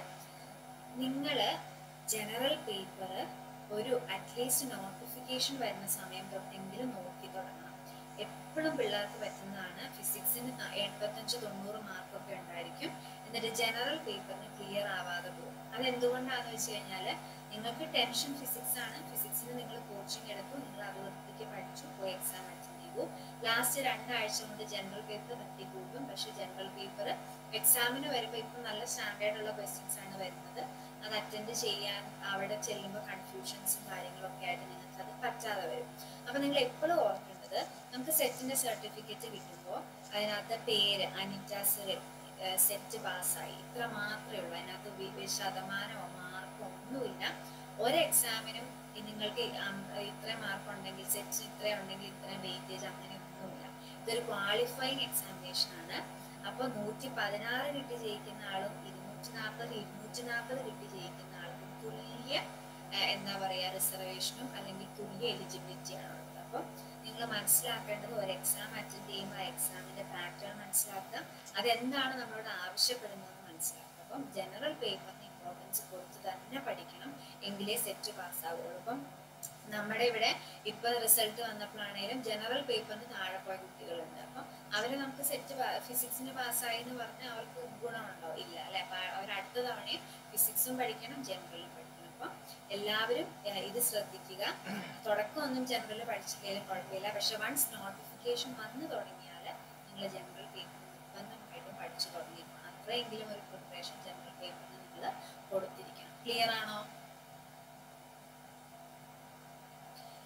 നിങ്ങള് ജനറൽ പേപ്പർ ഒരു അറ്റ്ലീസ്റ്റ് നോട്ടിഫിക്കേഷൻ വരുന്ന സമയം തൊട്ടെങ്കിലും നോക്കി തുടങ്ങണം എപ്പോഴും പിള്ളേർക്ക് പറ്റുന്നതാണ് ഫിസിക്സിന് എൺപത്തഞ്ച് തൊണ്ണൂറ് മാർക്കൊക്കെ ഉണ്ടായിരിക്കും എന്നിട്ട് ജനറൽ പേപ്പറിന് ക്ലിയർ ആവാതെ പോകും അതെന്തുകൊണ്ടാന്ന് വെച്ച് കഴിഞ്ഞാല് നിങ്ങൾക്ക് ടെൻഷൻ ഫിസിക്സ് ആണ് ഫിസിക്സിന് നിങ്ങൾ കോച്ചിങ് എടുത്തു നിങ്ങൾ അത് വൃത്തിക്ക് പഠിച്ചു പോയി എക്സാം അറ്റൻഡ് ചെയ്തു ലാസ്റ്റ് രണ്ടാഴ്ച കൊണ്ട് ജനറൽ പേപ്പർ തട്ടിക്കൂട്ടും പക്ഷെ ജനറൽ പേപ്പർ എക്സാമിന് വരുമ്പോൾ ഇപ്പം നല്ല സ്റ്റാൻഡേർഡ് ഉള്ള ക്വസ്റ്റ്യൻസ് ആണ് വരുന്നത് അത് അറ്റൻഡ് ചെയ്യാൻ അവിടെ ചെല്ലുമ്പോൾ കൺഫ്യൂഷൻസും കാര്യങ്ങളൊക്കെ ആയിട്ട് നിങ്ങൾക്ക് അത് പറ്റാതെ വരും അപ്പൊ നിങ്ങൾ എപ്പോഴും ഓർക്കേണ്ടത് നമുക്ക് സെറ്റിന്റെ സർട്ടിഫിക്കറ്റ് കിട്ടുമ്പോൾ അതിനകത്ത് പേര് അനിറ്റാസ് സെറ്റ് പാസ്സായി ഇത്ര മാത്രമേ ഉള്ളൂ അതിനകത്ത് വി- വി- ശതമാനമോ മാർക്കോ ഒന്നുമില്ല ഒരു എക്സാമിനും നിങ്ങൾക്ക് ഇത്ര മാർക്ക് ഉണ്ടെങ്കിൽ സെറ്റ് ഇത്ര ഉണ്ടെങ്കിൽ ഇത്രയും വെയിറ്റേജ് അങ്ങനെ ഒന്നുമില്ല ഇതൊരു ക്വാളിഫയിങ് എക്സാമിനേഷൻ ആണ് അപ്പൊ നൂറ്റി പതിനാറ് കിട്ടി ജയിക്കുന്ന ആളും ഇരുന്നൂറ്റി നാൽപ്പത് ഇരുന്നൂറ്റി നാൽപ്പത് കിട്ടി ജയിക്കുന്ന ആൾക്കും തുല്യ ആ, എന്താ പറയാ റിസർവേഷനും അല്ലെങ്കിൽ തുല്യ എലിജിബിലിറ്റി ആണ് ഉള്ളത് അപ്പം നിങ്ങൾ മനസ്സിലാക്കേണ്ടത് ഒരു എക്സാം അറ്റൻഡ് ചെയ്യുമ്പോൾ ആ എക്സാമിന്റെ പാറ്റേൺ മനസ്സിലാക്കുക അതെന്താണ് നമ്മളോട് ആവശ്യപ്പെടുന്നത് മനസ്സിലാക്കുക അപ്പം ജനറൽ പേപ്പറിന് ഇമ്പോർട്ടൻസ് കൊടുത്ത് തന്നെ പഠിക്കണം എങ്കിലേ സെറ്റ് പാസ്സാവുള്ളൂ അപ്പം നമ്മുടെ ഇവിടെ ഇപ്പൊ റിസൾട്ട് വന്നപ്പോഴാണേലും ജനറൽ പേപ്പറിന് താഴെ പോയ കുട്ടികളുണ്ട് അപ്പം അവരെ നമുക്ക് സെറ്റ് ഫിസിക്സിന് പാസ്സായി എന്ന് പറഞ്ഞാൽ അവർക്ക് ഗുണമുണ്ടോ ഇല്ല അല്ലെ അപ്പൊ അവർ അടുത്ത തവണയും ഫിസിക്സും പഠിക്കണം ജനറലും പഠിക്കണം അപ്പം എല്ലാവരും ഏഹ്, ഇത് ശ്രദ്ധിക്കുക തുടക്കമൊന്നും ജനറൽ പഠിച്ചില്ലെങ്കിലും കുഴപ്പമില്ല പക്ഷെ വൺസ് നോട്ടിഫിക്കേഷൻ വന്നു തുടങ്ങിയാൽ നിങ്ങൾ ജനറൽ പേപ്പർ നിർബന്ധമായിട്ടും പഠിച്ചു തുടങ്ങിയിരിക്കണം അത്രയെങ്കിലും ഒരു പ്രിപ്പറേഷൻ ജനറൽ പേപ്പറിന് നിങ്ങൾ കൊടുത്തിരിക്കണം ക്ലിയർ ആണോ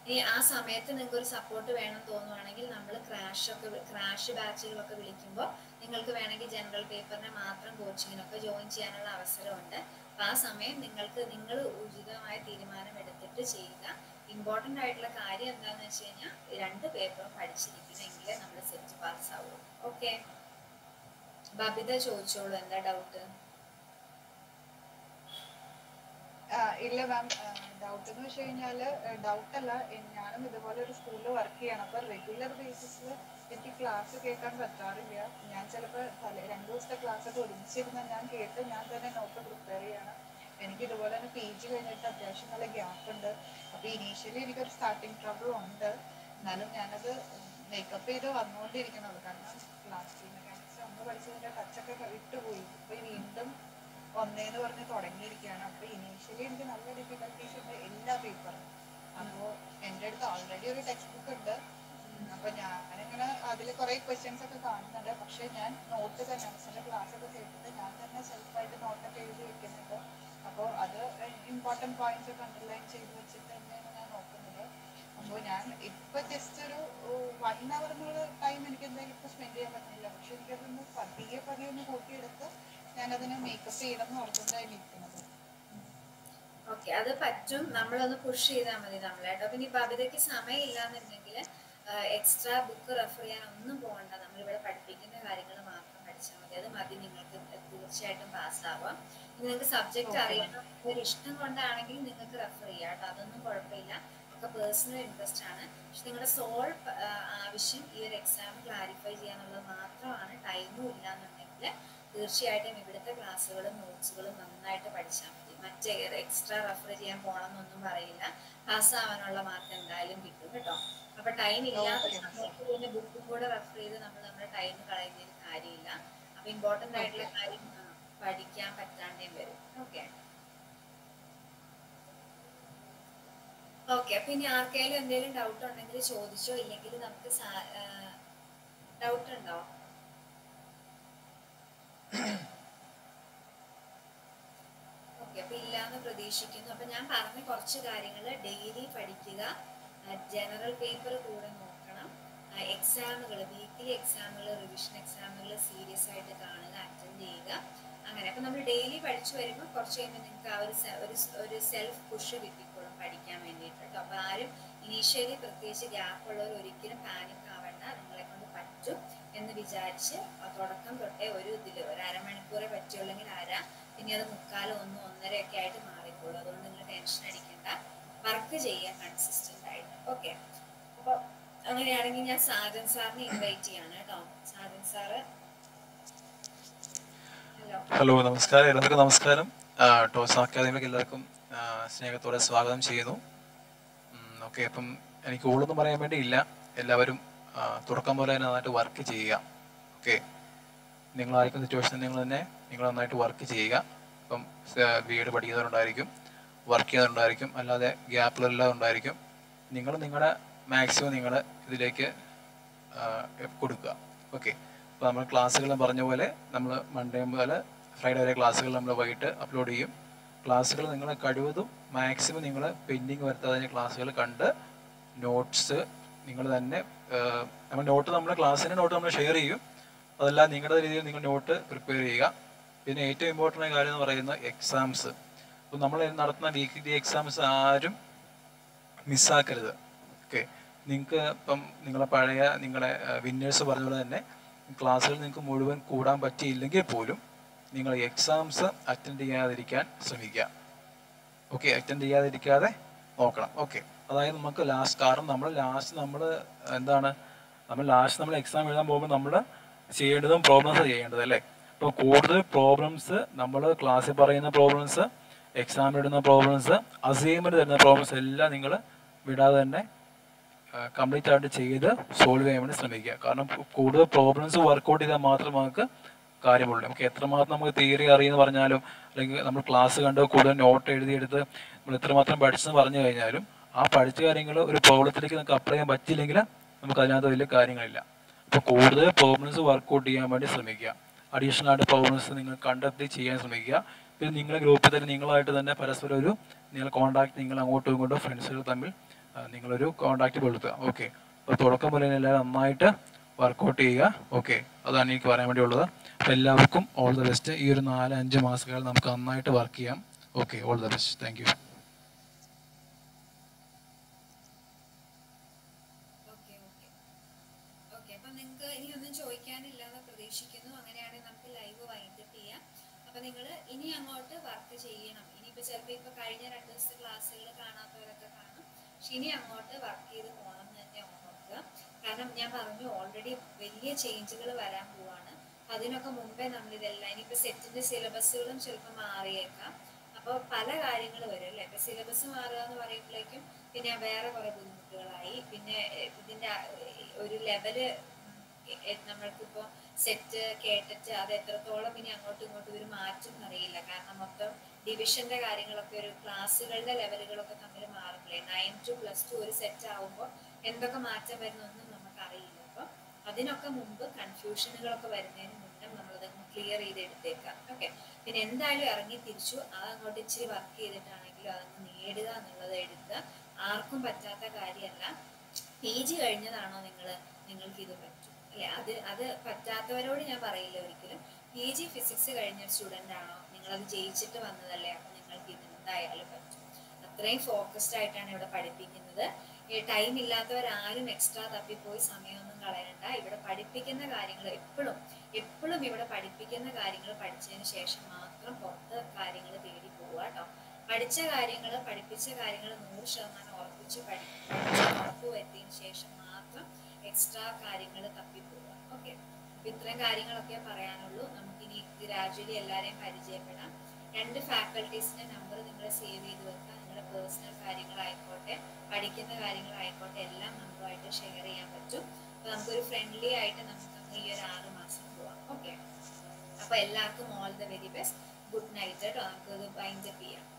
ഇനി ആ സമയത്ത് നിങ്ങൾക്ക് ഒരു സപ്പോർട്ട് വേണം തോന്നുവാണെങ്കിൽ നമ്മൾ ക്രാഷ് ഒക്കെ ക്രാഷ് ബാച്ചുകളൊക്കെ വിളിക്കുമ്പോൾ നിങ്ങൾക്ക് വേണമെങ്കിൽ ജനറൽ പേപ്പറിനെ മാത്രം കോച്ചിങ്ങിനൊക്കെ ജോയിൻ ചെയ്യാനുള്ള അവസരമുണ്ട് അപ്പം ആ സമയം നിങ്ങൾക്ക് നിങ്ങൾ ഉചിതമായ തീരുമാനം എടുത്തിട്ട് ചെയ്യുക ഇമ്പോർട്ടൻ്റ് ആയിട്ടുള്ള കാര്യം എന്താണെന്ന് വെച്ച് കഴിഞ്ഞാൽ രണ്ട് പേപ്പറും പഠിച്ചിരിക്കണമെങ്കിലേ നമ്മൾ സെറ്റ് പാസ് ആവുള്ളൂ ഓക്കെ ബബിത ചോദിച്ചോളൂ എന്താ ഡൗട്ട് ആ, ഇല്ല മാം ഡൗട്ട് എന്ന് വെച്ച് കഴിഞ്ഞാല് ഡൗട്ട് അല്ല എ- ഞാനും ഇതുപോലെ ഒരു സ്കൂളിൽ വർക്ക് ചെയ്യണം അപ്പൊ റെഗുലർ ബേസിസിൽ എനിക്ക് ക്ലാസ് കേൾക്കാൻ പറ്റാറില്ല ഞാൻ ചിലപ്പോൾ തലേ രണ്ട് ദിവസത്തെ ക്ലാസ് ഒക്കെ ഒരുമിച്ചിരുന്ന് ഞാൻ കേട്ട് ഞാൻ തന്നെ നോട്ട് പ്രിപ്പയർ ചെയ്യണം എനിക്ക് ഇതുപോലെ തന്നെ പി ജി കഴിഞ്ഞിട്ട് അത്യാവശ്യം നല്ല ഗ്യാപ്പ് ഉണ്ട് അപ്പൊ ഇനീഷ്യലി എനിക്കൊരു സ്റ്റാർട്ടിങ് ട്രബിൾ ഉണ്ട് എന്നാലും ഞാനത് മേക്കപ്പ് ചെയ്ത് വന്നുകൊണ്ടിരിക്കണത് കാരണം ക്ലാസ് മെക്കാനിക്സ് ഒന്ന് പഠിച്ചതിന്റെ ടച്ചൊക്കെ വിട്ടുപോയി ഇപ്പൊ വീണ്ടും ഒന്നേന്ന് പറഞ്ഞ് തുടങ്ങിയിരിക്കുകയാണ് അപ്പൊ ഇനീഷ്യലി എനിക്ക് നല്ല ഡിഫിക്കൽട്ടീസ് ഉണ്ട് എല്ലാ പേപ്പറും അപ്പോ എന്റെ അടുത്ത് ഓൾറെഡി ഒരു ടെക്സ്റ്റ് ബുക്ക് ഉണ്ട് ഉം, അപ്പൊ ഞാനിങ്ങനെ അതിൽ കുറെ ക്വസ്റ്റ്യൻസ് ഒക്കെ കാണുന്നുണ്ട് പക്ഷെ ഞാൻ നോട്ട് തന്നെ മിസ്സിന്റെ ക്ലാസ് ഒക്കെ കേട്ടിട്ട് ഞാൻ തന്നെ സെൽഫായിട്ട് നോട്ടൊക്കെ എഴുതി വെക്കുന്നുണ്ട് അപ്പോൾ അത് ഇമ്പോർട്ടൻറ്റ് പോയിന്റ്സ് ഒക്കെ അണ്ടർലൈൻ ചെയ്ത് വെച്ചിട്ട് തന്നെയാണ് ഞാൻ നോക്കുന്നത് അപ്പോൾ ഞാൻ ഇപ്പൊ ജസ്റ്റ് ഒരു വൺ അവർ എന്നുള്ള ടൈം എനിക്ക് എന്തായാലും ഇപ്പൊ സ്പെൻഡ് ചെയ്യാൻ പറ്റുന്നില്ല പക്ഷെ എനിക്കതൊന്ന് പതിയെ പതിയെ ഒന്ന് കൂട്ടിയെടുത്ത് ഞാനതിനെ മേക്കപ്പ് ചെയ്യണം എന്ന് ഓർത്തുകൊണ്ടാണ് ഇരിക്കുന്നത് ഓക്കെ അത് പറ്റും നമ്മളൊന്ന് പുഷ് ചെയ്താൽ മതി നമ്മളായിട്ട് പിന്നെ ഈ ബബിതയ്ക്ക് സമയമില്ലാന്നുണ്ടെങ്കിൽ എക്സ്ട്രാ ബുക്ക് റെഫർ ചെയ്യാൻ ഒന്നും പോകണ്ട നമ്മളിവിടെ പഠിപ്പിക്കുന്ന കാര്യങ്ങൾ മാത്രം പഠിച്ചാൽ മതി അത് മതി നിങ്ങൾക്ക് തീർച്ചയായിട്ടും പാസ്സാവാം ഇനി നിങ്ങൾക്ക് സബ്ജക്റ്റ് Okay. അറിയണം ഒരു ഇഷ്ടം കൊണ്ടാണെങ്കിൽ നിങ്ങൾക്ക് റെഫർ ചെയ്യാം കേട്ടോ അതൊന്നും കുഴപ്പമില്ല ഒക്കെ പേഴ്സണൽ ഇൻട്രസ്റ്റ് ആണ് പക്ഷെ നിങ്ങളുടെ സോൾ ആവശ്യം ഈ ഒരു എക്സാം ക്ലാരിഫൈ ചെയ്യാന്നുള്ളത് മാത്രമാണ് ടൈമും ഇല്ല എന്നുണ്ടെങ്കിൽ തീർച്ചയായിട്ടും ഇവിടുത്തെ ക്ലാസ്സുകളും നോട്ട്സുകളും നന്നായിട്ട് പഠിച്ചാൽ മതി മറ്റേ എക്സ്ട്രാ റെഫർ ചെയ്യാൻ പോകണമെന്നൊന്നും പറയില്ല പാസ്സാവാനുള്ള മാർക്ക് എന്തായാലും കിട്ടും കേട്ടോ അപ്പൊ ടൈം ഇല്ലാത്ത Okay. സമയത്ത് പിന്നെ ബുക്കും കൂടെ റെഫർ ചെയ്ത് നമ്മൾ നമ്മുടെ ടൈം കളയുന്നതിന് കാര്യമില്ല അപ്പൊ ഇമ്പോർട്ടന്റ് ആയിട്ടുള്ള കാര്യം ആ, പഠിക്കാൻ പറ്റാണ്ടേയും വരും ഓക്കെ ഓക്കെ അപ്പൊ ഇനി ആർക്കെങ്കിലും എന്തെങ്കിലും ഡൗട്ട് ഉണ്ടെങ്കിൽ ചോദിച്ചോ ഇല്ലെങ്കിൽ നമുക്ക് ഡൗട്ട് ഉണ്ടോ ഓക്കെ അപ്പൊ ഇല്ലാന്ന് പ്രതീക്ഷിക്കുന്നു അപ്പൊ ഞാൻ പറഞ്ഞ കുറച്ച് കാര്യങ്ങൾ ഡെയിലി പഠിക്കുക ജനറൽ പേപ്പർ കൂടെ നോക്കണം എക്സാമുകൾ വീക്കിലി എക്സാമുകൾ റിവിഷൻ എക്സാമുകൾ സീരിയസ് ആയിട്ട് കാണുക അറ്റൻഡ് ചെയ്യുക അങ്ങനെ അപ്പൊ നമ്മൾ ഡെയിലി പഠിച്ചു വരുമ്പോൾ കുറച്ച് കഴിയുമ്പോൾ നിങ്ങൾക്ക് ആ ഒരു se- ഒരു സ്- ഒരു സെൽഫ് പുഷ് കിട്ടിക്കോളും പഠിക്കാൻ വേണ്ടിയിട്ട് കേട്ടോ അപ്പൊ ആരും ഇനീഷ്യലി പ്രത്യേകിച്ച് ഗ്യാപ്പ് ഉള്ളവർ ഒരിക്കലും പാനിക് ആവണ്ട നിങ്ങളെ കൊണ്ട് പറ്റും എന്ന് വിചാരിച്ച് ആ തുടക്കം തൊട്ടേ ഒരു ഇതിൽ ഒരു അരമണിക്കൂറെ പറ്റുള്ളെങ്കിൽ അര പിന്നെ അത് മുക്കാലും ഒന്ന് ഒന്നര ഒക്കെ ആയിട്ട് മാറിക്കോളും അതുകൊണ്ട് നിങ്ങൾ ടെൻഷൻ അടിക്കണ്ട വർക്ക് ചെയ്യുക കൺസിസ്റ്റന്റ് ആയിട്ട് ഓക്കെ അപ്പൊ അങ്ങനെയാണെങ്കിൽ ഞാൻ സാജൻ സാറിനെ ഇൻവൈറ്റ് ചെയ്യാണ് കേട്ടോ സാജൻ സാറ് ഹലോ ഹലോ നമസ്കാരം എല്ലാവർക്കും നമസ്കാരം ആ, ടോസ് അക്കാദമിക്ക് എല്ലാവർക്കും ആ, സ്നേഹത്തോടെ സ്വാഗതം ചെയ്യുന്നു ഓക്കെ അപ്പം എനിക്ക് കൂടുതലൊന്നും പറയാൻ വേണ്ടി ഇല്ല എല്ലാവരും ആ, തുടക്കം പോലെ തന്നെ നന്നായിട്ട് വർക്ക് ചെയ്യുക ഓക്കെ നിങ്ങൾ ആയിരിക്കുന്ന സിറ്റുവേഷൻ നിങ്ങൾ തന്നെ നിങ്ങൾ നന്നായിട്ട് വർക്ക് ചെയ്യുക ഇപ്പം ബി എഡ് പഠിക്കുന്നവരുണ്ടായിരിക്കും വർക്ക് ചെയ്യുന്നവരുണ്ടായിരിക്കും അല്ലാതെ ഗ്യാപ്പിലെല്ലാം ഉണ്ടായിരിക്കും നിങ്ങൾ നിങ്ങളുടെ മാക്സിമം നിങ്ങൾ ഇതിലേക്ക് ആ, കൊടുക്കുക ഓക്കെ അപ്പോൾ നമ്മൾ ക്ലാസ്സുകൾ പറഞ്ഞ പോലെ നമ്മൾ മൺഡേ മുതൽ ഫ്രൈഡേ വരെ ക്ലാസ്സുകൾ നമ്മൾ വൈകിട്ട് അപ്ലോഡ് ചെയ്യും ക്ലാസ്സുകൾ നിങ്ങൾ കഴിവതും മാക്സിമം നിങ്ങൾ പെൻഡിങ് വരുത്താതെ ക്ലാസ്സുകൾ കണ്ട് നോട്ട്സ് നിങ്ങൾ തന്നെ നമ്മൾ നോട്ട് നമ്മൾ ക്ലാസ്സിൻ്റെ നോട്ട് നമ്മൾ ഷെയർ ചെയ്യും അതല്ല നിങ്ങളുടെ രീതിയിൽ നിങ്ങൾ നോട്ട് പ്രിപ്പയർ ചെയ്യുക പിന്നെ ഏറ്റവും ഇമ്പോർട്ടൻ്റ് കാര്യം എന്ന് പറയുന്നത് എക്സാംസ് അപ്പോൾ നമ്മൾ നടത്തുന്ന വീക്ക്ലി എക്സാംസ് ആരും മിസ്സാക്കരുത് ഓക്കെ നിങ്ങൾക്ക് ഇപ്പം നിങ്ങളെ പഴയ നിങ്ങളെ വിന്നേഴ്സ് പറഞ്ഞ പോലെ തന്നെ ക്ലാസ്സുകൾ നിങ്ങൾക്ക് മുഴുവൻ കൂടാൻ പറ്റിയില്ലെങ്കിൽ പോലും നിങ്ങൾ എക്സാംസ് അറ്റൻഡ് ചെയ്യാതിരിക്കാൻ ശ്രമിക്കുക ഓക്കെ അറ്റൻഡ് ചെയ്യാതിരിക്കാതെ നോക്കണം ഓക്കെ അതായത് നമുക്ക് ലാസ്റ്റ് കാരണം നമ്മൾ ലാസ്റ്റ് നമ്മൾ എന്താണ് നമ്മൾ ലാസ്റ്റ് നമ്മൾ എക്സാം എഴുതാൻ പോകുമ്പോൾ നമ്മൾ ചെയ്യേണ്ടതും പ്രോബ്ലംസ് ചെയ്യേണ്ടത് അല്ലേ അപ്പോൾ കൂടുതൽ പ്രോബ്ലംസ് നമ്മൾ ക്ലാസ്സിൽ പറയുന്ന പ്രോബ്ലംസ് എക്സാം ഇടുന്ന പ്രോബ്ലംസ് അസൈൻമെന്റ് തരുന്ന പ്രോബ്ലംസ് എല്ലാം നിങ്ങൾ വിടാതെ തന്നെ കംപ്ലീറ്റ് ആയിട്ട് ചെയ്ത് സോൾവ് ചെയ്യാൻ വേണ്ടി ശ്രമിക്കുക കാരണം കൂടുതൽ പ്രോബ്ലംസ് വർക്കൗട്ട് ചെയ്താൽ മാത്രമേ നമുക്ക് കാര്യമുള്ളൂ നമുക്ക് എത്രമാത്രം നമുക്ക് തിയറി അറിയുമെന്ന് പറഞ്ഞാലും അല്ലെങ്കിൽ നമ്മൾ ക്ലാസ് കണ്ട് കൂടുതൽ നോട്ട് എഴുതിയെടുത്ത് നമ്മൾ എത്രമാത്രം പഠിച്ചെന്ന് പറഞ്ഞു കഴിഞ്ഞാലും ആ പഠിച്ച കാര്യങ്ങൾ ഒരു പ്രോബ്ലത്തിലേക്ക് നമുക്ക് അപ്ലൈ ചെയ്യാൻ പറ്റിയില്ലെങ്കിൽ നമുക്ക് അതിനകത്ത് വലിയ കാര്യങ്ങളില്ല അപ്പോൾ കൂടുതൽ പ്രോബ്ലംസ് വർക്കൗട്ട് ചെയ്യാൻ വേണ്ടി ശ്രമിക്കുക അഡീഷണൽ ആയിട്ട് പ്രോബ്ലംസ് നിങ്ങൾ കണ്ടെത്തി ചെയ്യാൻ ശ്രമിക്കുക പിന്നെ നിങ്ങളുടെ ഗ്രൂപ്പിൽ തന്നെ നിങ്ങളായിട്ട് തന്നെ പരസ്പരം ഒരു നിങ്ങൾ കോൺടാക്ട് നിങ്ങൾ അങ്ങോട്ടും ഇങ്ങോട്ടും ഫ്രണ്ട്സുകൾ തമ്മിൽ നിങ്ങളൊരു കോണ്ടാക്ട് പുലർത്തുക ഓക്കെ അപ്പോൾ തുടക്കം പോലെ തന്നെ എല്ലാവരും നന്നായിട്ട് വർക്കൗട്ട് ചെയ്യുക ഓക്കെ അതാണ് എനിക്ക് പറയാൻ വേണ്ടിയുള്ളത് അപ്പോൾ എല്ലാവർക്കും ഓൾ ദ ബെസ്റ്റ് ഈ ഒരു നാല് അഞ്ച് മാസക്കാലം നമുക്ക് നന്നായിട്ട് വർക്ക് ചെയ്യാം okay all the best thank you okay okay okay അപ്പൊ നിങ്ങൾക്ക് ഇനി ഒന്നും ചോദിക്കാനില്ലാന്ന് പ്രതീക്ഷിക്കുന്നു അങ്ങനെയാണെങ്കിൽ നമുക്ക് ലൈവ് വൈൻഡപ്പ് ചെയ്യാം അപ്പൊ നിങ്ങൾ ഇനി അങ്ങോട്ട് വർക്ക് ചെയ്യണം ഇനിയിപ്പോ ചിലപ്പോൾ ഇപ്പൊ കഴിഞ്ഞ രണ്ട് ദിവസത്തെ ക്ലാസ്സുകൾ കാണാത്തവരൊക്കെ കാണും പക്ഷെ ഇനി അങ്ങോട്ട് വർക്ക് ചെയ്ത് പോകണം എന്ന് തന്നെ ഓർക്കുക കാരണം ഞാൻ പറഞ്ഞു ഓൾറെഡി വലിയ ചേഞ്ചുകൾ വരാൻ പോവാണ് അതിനൊക്കെ മുമ്പേ നമ്മൾ ഇതെല്ലാം ഇനിയിപ്പോ സെറ്റിന്റെ സിലബസുകളും ചിലപ്പോൾ മാറിയേക്കാം അപ്പോൾ പല കാര്യങ്ങൾ വരും അല്ലേ ഇപ്പൊ സിലബസ് മാറുക എന്ന് പറയുമ്പോഴേക്കും പിന്നെ വേറെ കുറെ ബുദ്ധിമുട്ടുകളായി പിന്നെ എഹ്, ഇതിന്റെ ആ, ഏഹ്, ഒരു ലെവല് നമ്മൾക്കിപ്പോ സെറ്റ് കേട്ടിട്ട് അത് എത്രത്തോളം ഇനി അങ്ങോട്ടും ഇങ്ങോട്ടും ഒരു മാറ്റം അറിയില്ല കാരണം മൊത്തം ഡിവിഷന്റെ കാര്യങ്ങളൊക്കെ ഒരു ക്ലാസ്സുകളുടെ ലെവലുകളൊക്കെ തമ്മിൽ മാറുമ്പോഴേ നയൻ ടു പ്ലസ് ടു ഒരു സെറ്റ് ആവുമ്പോൾ എന്തൊക്കെ മാറ്റം വരുന്നൊന്നും നമുക്ക് അറിയില്ല അപ്പം അതിനൊക്കെ മുമ്പ് കൺഫ്യൂഷനുകളൊക്കെ വരുന്നതിന് മുന്നേ നമ്മളതൊന്ന് ക്ലിയർ ചെയ്ത് എടുത്തേക്കാം ഓക്കെ പിന്നെ എന്തായാലും ഇറങ്ങി തിരിച്ചു അത് അങ്ങോട്ട് ഇച്ചിരി വർക്ക് ചെയ്തിട്ടാണെങ്കിലും അതങ്ങ് നേടുക എന്നുള്ളത് എടുക്കുക ആർക്കും പറ്റാത്ത കാര്യമല്ല പി ജി കഴിഞ്ഞതാണോ നിങ്ങൾ നിങ്ങൾക്ക് ഇത് പറ്റും അല്ലെ അത് അത് പറ്റാത്തവരോട് ഞാൻ പറയില്ല ഒരിക്കലും പി ജി ഫിസിക്സ് കഴിഞ്ഞ സ്റ്റുഡൻ്റ് ആണോ നിങ്ങളത് ജയിച്ചിട്ട് വന്നതല്ലേ അപ്പൊ നിങ്ങൾക്ക് ഇത് എന്തായാലും പറ്റും അത്രയും ഫോക്കസ്ഡ് ആയിട്ടാണ് ഇവിടെ പഠിപ്പിക്കുന്നത് ഈ ടൈം ഇല്ലാത്തവരാരും എക്സ്ട്രാ തപ്പിപ്പോയി സമയമൊന്നും കളയണ്ട ഇവിടെ പഠിപ്പിക്കുന്ന കാര്യങ്ങൾ എപ്പോഴും എപ്പോഴും ഇവിടെ പഠിപ്പിക്കുന്ന കാര്യങ്ങൾ പഠിച്ചതിന് ശേഷം മാത്രം പുറത്ത് കാര്യങ്ങൾ തേടി പോവുക കേട്ടോ പഠിച്ച കാര്യങ്ങൾ പഠിപ്പിച്ച കാര്യങ്ങൾ നൂറ് ശതമാനം ഉറപ്പിച്ച് പഠി പഠിച്ച് ഉറപ്പ് വരുത്തിയതിന് ശേഷം മാത്രം എക്സ്ട്രാ കാര്യങ്ങൾ തപ്പിപ്പോവുക ഓക്കെ അപ്പൊ ഇത്രയും കാര്യങ്ങളൊക്കെ പറയാനുള്ളൂ നമുക്കിനി ഗ്രാജുവലി എല്ലാവരെയും പരിചയപ്പെടാം രണ്ട് ഫാക്കൽറ്റീസിന്റെ നമ്പർ നിങ്ങൾ സേവ് ചെയ്ത് വെക്കുക നിങ്ങളുടെ പേഴ്സണൽ കാര്യങ്ങളായിക്കോട്ടെ പഠിക്കുന്ന കാര്യങ്ങളായിക്കോട്ടെ എല്ലാം നമ്മളുമായിട്ട് ഷെയർ ചെയ്യാൻ പറ്റും അപ്പൊ നമുക്കൊരു ഫ്രണ്ട്ലി ആയിട്ട് നമുക്ക് ഈ ഒരു ആറ് മാസം പോവാം ഓക്കെ അപ്പൊ എല്ലാവർക്കും all the very best good night കേട്ടോ നമുക്കത് വൈൻഡപ്പ് ചെയ്യാം